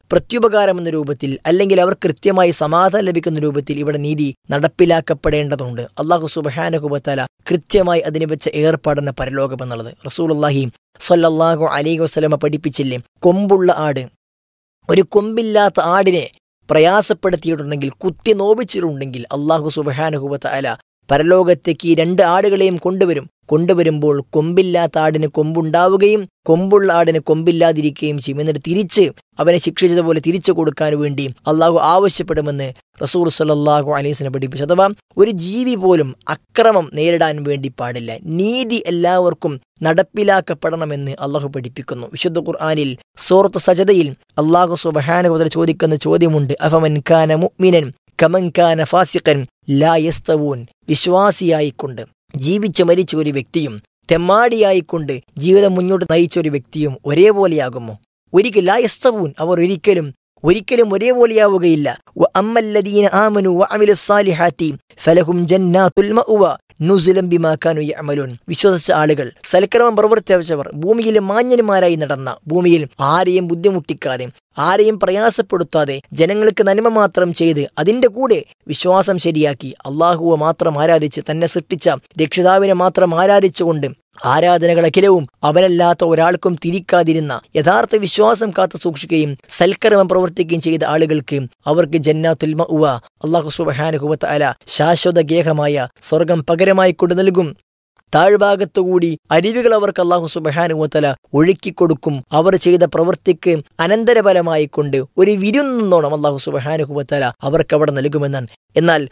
പ്രത്യുപകാരം എന്ന രൂപത്തിൽ അല്ലെങ്കിൽ അവർ കൃത്യമായി സമാധാനം ലഭിക്കുന്ന രൂപത്തിൽ ഇവിടെ നീതി നടപ്പിലാക്കപ്പെടേണ്ടതുണ്ട് അള്ളാഹു സുബഹാനുഹുബത്തല കൃത്യമായി അതിന് വെച്ച ഏർപ്പാടാണ് പരലോകം എന്നുള്ളത് റസൂൽ അള്ളാഹി സൊല്ലാഹു അലൈഹി വസ്ലമ പഠിപ്പിച്ചില്ലേ കൊമ്പുള്ള ആട് ഒരു കൊമ്പില്ലാത്ത ആടിനെ പ്രയാസപ്പെടുത്തിയിട്ടുണ്ടെങ്കിൽ കുത്തി നോവിച്ചിട്ടുണ്ടെങ്കിൽ അള്ളാഹു സുബഹാനുഹുബത്ത അല പരലോകത്തേക്ക് ഈ രണ്ട് ആടുകളെയും കൊണ്ടുവരും കൊണ്ടുവരുമ്പോൾ കൊമ്പില്ലാത്ത ആടിന് കൊമ്പുണ്ടാവുകയും കൊമ്പുള്ള ആടിന് കൊമ്പില്ലാതിരിക്കുകയും ചെയ്യും എന്നിട്ട് തിരിച്ച് അവനെ ശിക്ഷിച്ചതുപോലെ തിരിച്ചു കൊടുക്കാൻ വേണ്ടി അള്ളാഹു ആവശ്യപ്പെടുമെന്ന് റസൂർ സല്ലാഹു അലൈസിനെ പഠിപ്പിച്ചു അഥവാ ഒരു ജീവി പോലും അക്രമം നേരിടാൻ വേണ്ടി പാടില്ല നീതി എല്ലാവർക്കും നടപ്പിലാക്കപ്പെടണമെന്ന് അള്ളാഹു പഠിപ്പിക്കുന്നു വിശുദ്ധ ഖുർആാനിൽ സൂറത്ത് സജതയിൽ അള്ളാഹു സുബഹാനുബദൽ ചോദിക്കുന്ന ചോദ്യമുണ്ട് അഫമൻ ഖാന മുഅ്മിനൻ കമൻ ഖാന ഫാസിഖൻ ലാ യസ്തവൂൻ വിശ്വാസിയായിക്കൊണ്ട് ജീവിച്ച് മരിച്ച ഒരു വ്യക്തിയും തെമ്മാടിയായിക്കൊണ്ട് ജീവിതം മുന്നോട്ട് നയിച്ച ഒരു വ്യക്തിയും ഒരേപോലെയാകുമോ ഒരിക്കൽ ലാ യസ്തവൂൻ അവർ ഒരിക്കലും ഒരിക്കലും ഒരേപോലെയാവുകയില്ല അമ്മല്ലദീന ആമനു വഅമില സാലിഹാത്തി ഫലഹും ജന്നാത്തുൽ മഅവ നുസുലം ബിമാക്കാനു യഅമലൂൻ വിശ്വസിച്ച ആളുകൾ സൽക്കരമം പ്രവർത്തിച്ചവർ ഭൂമിയിൽ മാന്യന്മാരായി നടന്ന ഭൂമിയിൽ ആരെയും ബുദ്ധിമുട്ടിക്കാതെ ആരെയും പ്രയാസപ്പെടുത്താതെ ജനങ്ങൾക്ക് നന്മ മാത്രം ചെയ്ത് അതിന്റെ കൂടെ വിശ്വാസം ശരിയാക്കി അള്ളാഹുവെ മാത്രം ആരാധിച്ച് തന്നെ സൃഷ്ടിച്ച രക്ഷിതാവിനെ മാത്രം ആരാധിച്ചുകൊണ്ട് ആരാധനകളഖിലവും അവനല്ലാത്ത ഒരാൾക്കും തിരിക്കാതിരുന്ന യഥാർത്ഥ വിശ്വാസം കാത്തു സൂക്ഷിക്കുകയും സൽക്കരമം പ്രവർത്തിക്കുകയും ചെയ്ത ആളുകൾക്ക് അവർക്ക് ജന്നാത്തുൽ മഅ്വ അള്ളാഹു സുബ്ഹാനഹു അല ശാശ്വത ഗേഹമായ സ്വർഗം പകരമായി കൊണ്ടു നൽകും താഴ്ഭാഗത്തുകൂടി അരുവികൾ അവർക്ക് അള്ളാഹു സുബഹാനുവത്തല ഒഴുക്കിക്കൊടുക്കും അവർ ചെയ്ത പ്രവൃത്തിക്ക് അനന്തരഫലമായി കൊണ്ട് ഒരു വിരുന്നോണം അള്ളാഹു സുബഹാനുഹുവത്തല അവർക്ക് അവിടെ നൽകുമെന്നാണ് എന്നാൽ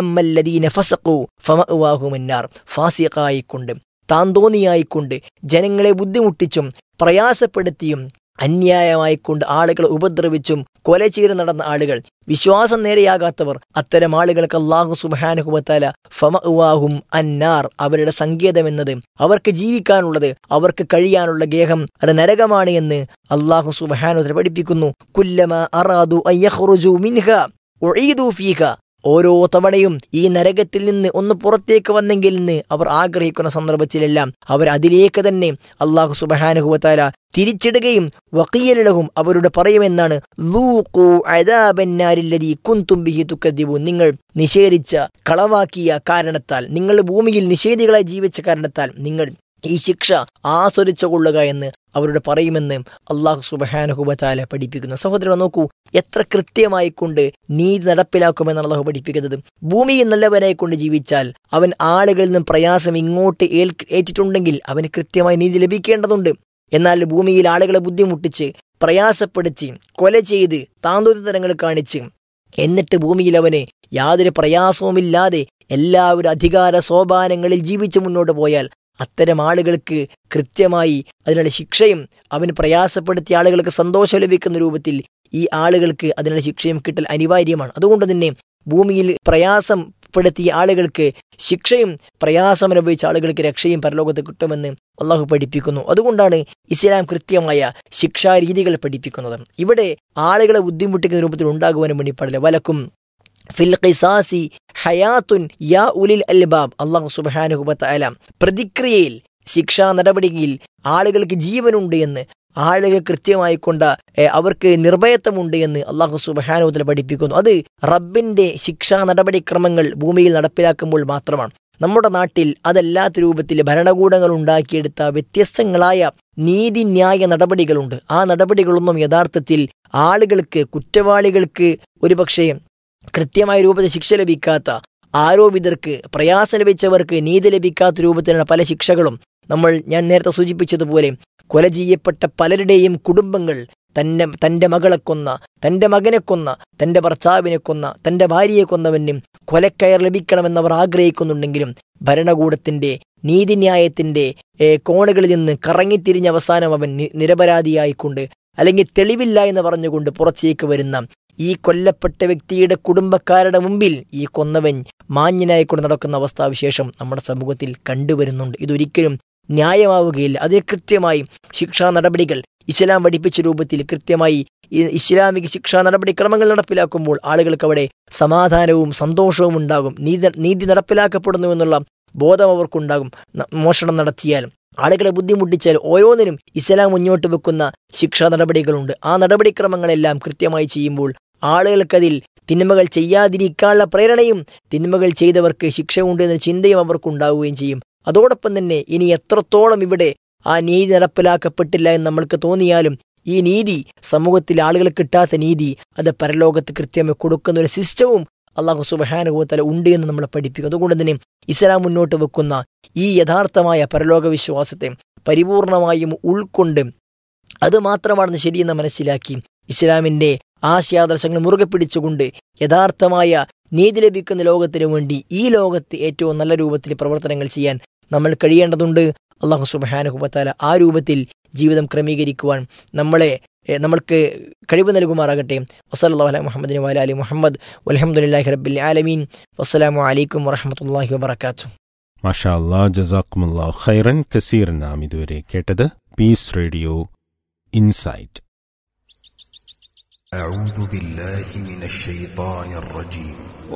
ഫാസിഖായിക്കൊണ്ട് താന്തോന്നിയായിക്കൊണ്ട് ജനങ്ങളെ ബുദ്ധിമുട്ടിച്ചും പ്രയാസപ്പെടുത്തിയും അന്യായമായിക്കൊണ്ട് ആളുകളെ ഉപദ്രവിച്ചും കൊല ചെയ്ത് നടന്ന ആളുകൾ വിശ്വാസം നേരെയാകാത്തവർ അത്തരം ആളുകൾക്ക് അള്ളാഹു സുബാനുഹുബത്താല ഫമഅ്വാഹും അന്നാർ അവരുടെ സങ്കേതം എന്നത് അവർക്ക് ജീവിക്കാനുള്ളത് അവർക്ക് കഴിയാനുള്ള ഗേഹം അത് നരകമാണ് എന്ന് അള്ളാഹു സുബാനുദ്ര പഠിപ്പിക്കുന്നു കുല്ലമ അറാദു അയ്യഖ്റുജു മിൻഹ ഉഈദു ഫീഹ ഓരോ തവണയും ഈ നരകത്തിൽ നിന്ന് ഒന്ന് പുറത്തേക്ക് വന്നെങ്കിൽ നിന്ന് അവർ ആഗ്രഹിക്കുന്ന സന്ദർഭത്തിലെല്ലാം അവർ അതിലേക്ക് തന്നെ അള്ളാഹു സുബഹാനുഹുവത്താല തിരിച്ചിടുകയും വക്കീലടവും അവരുടെ പറയുമെന്നാണ് നിങ്ങൾ നിഷേധിച്ച കളവാക്കിയ കാരണത്താൽ നിങ്ങൾ ഭൂമിയിൽ നിഷേധികളായി ജീവിച്ച കാരണത്താൽ നിങ്ങൾ ഈ ശിക്ഷ ആസ്വദിച്ചു കൊള്ളുക എന്ന് അവരോട് പറയുമെന്ന് അള്ളാഹു സുബഹാനുഹുബത്താല പഠിപ്പിക്കുന്നു സഹോദരൻ നോക്കൂ എത്ര കൃത്യമായി കൊണ്ട് നീതി നടപ്പിലാക്കുമെന്നാണ് അള്ളാഹു പഠിപ്പിക്കുന്നത് ഭൂമിയിൽ നല്ലവനായി കൊണ്ട് ജീവിച്ചാൽ അവൻ ആളുകളിൽ നിന്നും പ്രയാസം ഇങ്ങോട്ട് ഏറ്റിട്ടുണ്ടെങ്കിൽ അവന് കൃത്യമായി നീതി ലഭിക്കേണ്ടതുണ്ട് എന്നാൽ ഭൂമിയിൽ ആളുകളെ ബുദ്ധിമുട്ടിച്ച് പ്രയാസപ്പെടുത്തി കൊല ചെയ്ത് താന്തോരിതരങ്ങൾ കാണിച്ച് എന്നിട്ട് ഭൂമിയിൽ അവന് യാതൊരു പ്രയാസവുമില്ലാതെ എല്ലാവരും അധികാര സോപാനങ്ങളിൽ ജീവിച്ച് മുന്നോട്ട് പോയാൽ അത്തരം ആളുകൾക്ക് കൃത്യമായി അതിനുള്ള ശിക്ഷയും അവന് പ്രയാസപ്പെടുത്തിയ ആളുകൾക്ക് സന്തോഷം ലഭിക്കുന്ന രൂപത്തിൽ ഈ ആളുകൾക്ക് അതിനുള്ള ശിക്ഷയും കിട്ടൽ അനിവാര്യമാണ് അതുകൊണ്ട് തന്നെ ഭൂമിയിൽ പ്രയാസം പെടുത്തിയ ആളുകൾക്ക് ശിക്ഷയും പ്രയാസം അനുഭവിച്ച ആളുകൾക്ക് രക്ഷയും പരലോകത്ത് കിട്ടുമെന്ന് അള്ളാഹു പഠിപ്പിക്കുന്നു അതുകൊണ്ടാണ് ഇസ്ലാം കൃത്യമായ ശിക്ഷാരീതികൾ പഠിപ്പിക്കുന്നത് ഇവിടെ ആളുകളെ ബുദ്ധിമുട്ടിക്കുന്ന രൂപത്തിൽ ഉണ്ടാകുവാനും വേണ്ടി പാടില്ല വലക്കും ഫിൽ ഖിസാസി ഹയാത്തുൻ യാ ഉലിൽ അൽബാബ് അള്ളാഹു സുബാനുഹുബത്തല പ്രതിക്രിയയിൽ ശിക്ഷാ നടപടിയിൽ ആളുകൾക്ക് ജീവനുണ്ട് എന്ന് ആളുകൾ കൃത്യമായി കൊണ്ട് അവർക്ക് നിർഭയത്വമുണ്ട് എന്ന് അള്ളാഹു സുബാനുഹുത്തല പഠിപ്പിക്കുന്നു അത് റബ്ബിന്റെ ശിക്ഷാ നടപടിക്രമങ്ങൾ ഭൂമിയിൽ നടപ്പിലാക്കുമ്പോൾ മാത്രമാണ് നമ്മുടെ നാട്ടിൽ അതല്ലാത്ത രൂപത്തിൽ ഭരണകൂടങ്ങൾ ഉണ്ടാക്കിയെടുത്ത വ്യത്യസ്തങ്ങളായ നീതിന്യായ നടപടികളുണ്ട് ആ നടപടികളൊന്നും യഥാർത്ഥത്തിൽ ആളുകൾക്ക് കുറ്റവാളികൾക്ക് ഒരുപക്ഷെ കൃത്യമായ രൂപത്തിൽ ശിക്ഷ ലഭിക്കാത്ത ആരോപിതർക്ക് പ്രയാസം ലഭിച്ചവർക്ക് നീതി ലഭിക്കാത്ത രൂപത്തിലുള്ള പല ശിക്ഷകളും നമ്മൾ ഞാൻ നേരത്തെ സൂചിപ്പിച്ചതുപോലെ കൊല ചെയ്യപ്പെട്ട പലരുടെയും കുടുംബങ്ങൾ തന്നെ തൻ്റെ മകളെ കൊന്ന തൻ്റെ മകനെ കൊന്ന തൻ്റെ ഭർത്താവിനെ കൊന്ന തൻ്റെ ഭാര്യയെ കൊന്നവനും കൊലക്കയർ ലഭിക്കണമെന്നവർ ആഗ്രഹിക്കുന്നുണ്ടെങ്കിലും ഭരണകൂടത്തിൻ്റെ നീതിന്യായത്തിൻ്റെ കോണുകളിൽ നിന്ന് കറങ്ങിത്തിരിഞ്ഞ അവസാനം അവൻ നിരപരാധിയായിക്കൊണ്ട് അല്ലെങ്കിൽ തെളിവില്ല എന്ന് പറഞ്ഞുകൊണ്ട് പുറത്തേക്ക് വരുന്ന ഈ കൊല്ലപ്പെട്ട വ്യക്തിയുടെ കുടുംബക്കാരുടെ മുമ്പിൽ ഈ കൊന്നവൻ മാന്യനായിക്കൊണ്ട് നടക്കുന്ന അവസ്ഥാവിശേഷം നമ്മുടെ സമൂഹത്തിൽ കണ്ടുവരുന്നുണ്ട് ഇതൊരിക്കലും ന്യായമാവുകയില്ല അതിന് കൃത്യമായി ശിക്ഷാ നടപടികൾ ഇസ്ലാം പഠിപ്പിച്ച രൂപത്തിൽ കൃത്യമായി ഇസ്ലാമിക ശിക്ഷാ നടപടിക്രമങ്ങൾ നടപ്പിലാക്കുമ്പോൾ ആളുകൾക്ക് അവിടെ സമാധാനവും സന്തോഷവും ഉണ്ടാകും നീതി നീതി നടപ്പിലാക്കപ്പെടുന്നു എന്നുള്ള ബോധം അവർക്കുണ്ടാകും മോഷണം നടത്തിയാൽ ആളുകളെ ബുദ്ധിമുട്ടിച്ചാൽ ഓരോന്നിനും ഇസ്ലാം മുന്നോട്ട് വെക്കുന്ന ശിക്ഷാ നടപടികളുണ്ട് ആ നടപടിക്രമങ്ങളെല്ലാം കൃത്യമായി ചെയ്യുമ്പോൾ ആളുകൾക്കതിൽ തിന്മകൾ ചെയ്യാതിരിക്കാനുള്ള പ്രേരണയും തിന്മകൾ ചെയ്തവർക്ക് ശിക്ഷ ഉണ്ട് എന്ന ചിന്തയും അവർക്കുണ്ടാവുകയും ചെയ്യും അതോടൊപ്പം തന്നെ ഇനി എത്രത്തോളം ഇവിടെ ആ നീതി നടപ്പിലാക്കപ്പെട്ടില്ല എന്ന് നമ്മൾക്ക് തോന്നിയാലും ഈ നീതി സമൂഹത്തിൽ ആളുകൾ കിട്ടാത്ത നീതി അത് പരലോകത്ത് കൃത്യമായി കൊടുക്കുന്ന ഒരു സിസ്റ്റവും അള്ളാഹു സുബഹാനുഭവത്തല ഉണ്ട് എന്ന് നമ്മളെ പഠിപ്പിക്കും അതുകൊണ്ട് തന്നെ ഇസ്ലാം മുന്നോട്ട് വെക്കുന്ന ഈ യഥാർത്ഥമായ പരലോക വിശ്വാസത്തെ പരിപൂർണമായും ഉൾക്കൊണ്ട് അത് മാത്രമാണെന്ന് ശരിയെന്ന് മനസ്സിലാക്കി ഇസ്ലാമിൻ്റെ ആശയാദർശങ്ങൾ മുറുകെ പിടിച്ചുകൊണ്ട് യഥാർത്ഥമായ നീതി ലഭിക്കുന്ന ലോകത്തിനു വേണ്ടി ഈ ലോകത്ത് ഏറ്റവും നല്ല രൂപത്തിൽ പ്രവർത്തനങ്ങൾ ചെയ്യാൻ നമ്മൾ കഴിയേണ്ടതുണ്ട് അള്ളാഹു സുബഹാനുഹുബത്താല ആ രൂപത്തിൽ ജീവിതം ക്രമീകരിക്കുവാൻ നമ്മളെ എ, നമ്മൾക്ക് കഴിവ് നൽകുമാറാകട്ടെ വസല്ലാ അല മുഹമ്മദിന് വാല അലി മുഹമ്മദ് വലഹമുല്ലാഹി റബ്ബിൽ ആലമീൻ വസ്സലാമു അലൈക്കും വറഹമത്തല്ലാഹി വബർക്കാത്തു മാഷാ അല്ലാ ജസാക്കുമുല്ലാ ഖൈറൻ കസീർ നാം ഇതുവരെ കേട്ടത് പീസ് റേഡിയോ ഇൻസൈറ്റ് أعوذ بالله من الشيطان الرجيم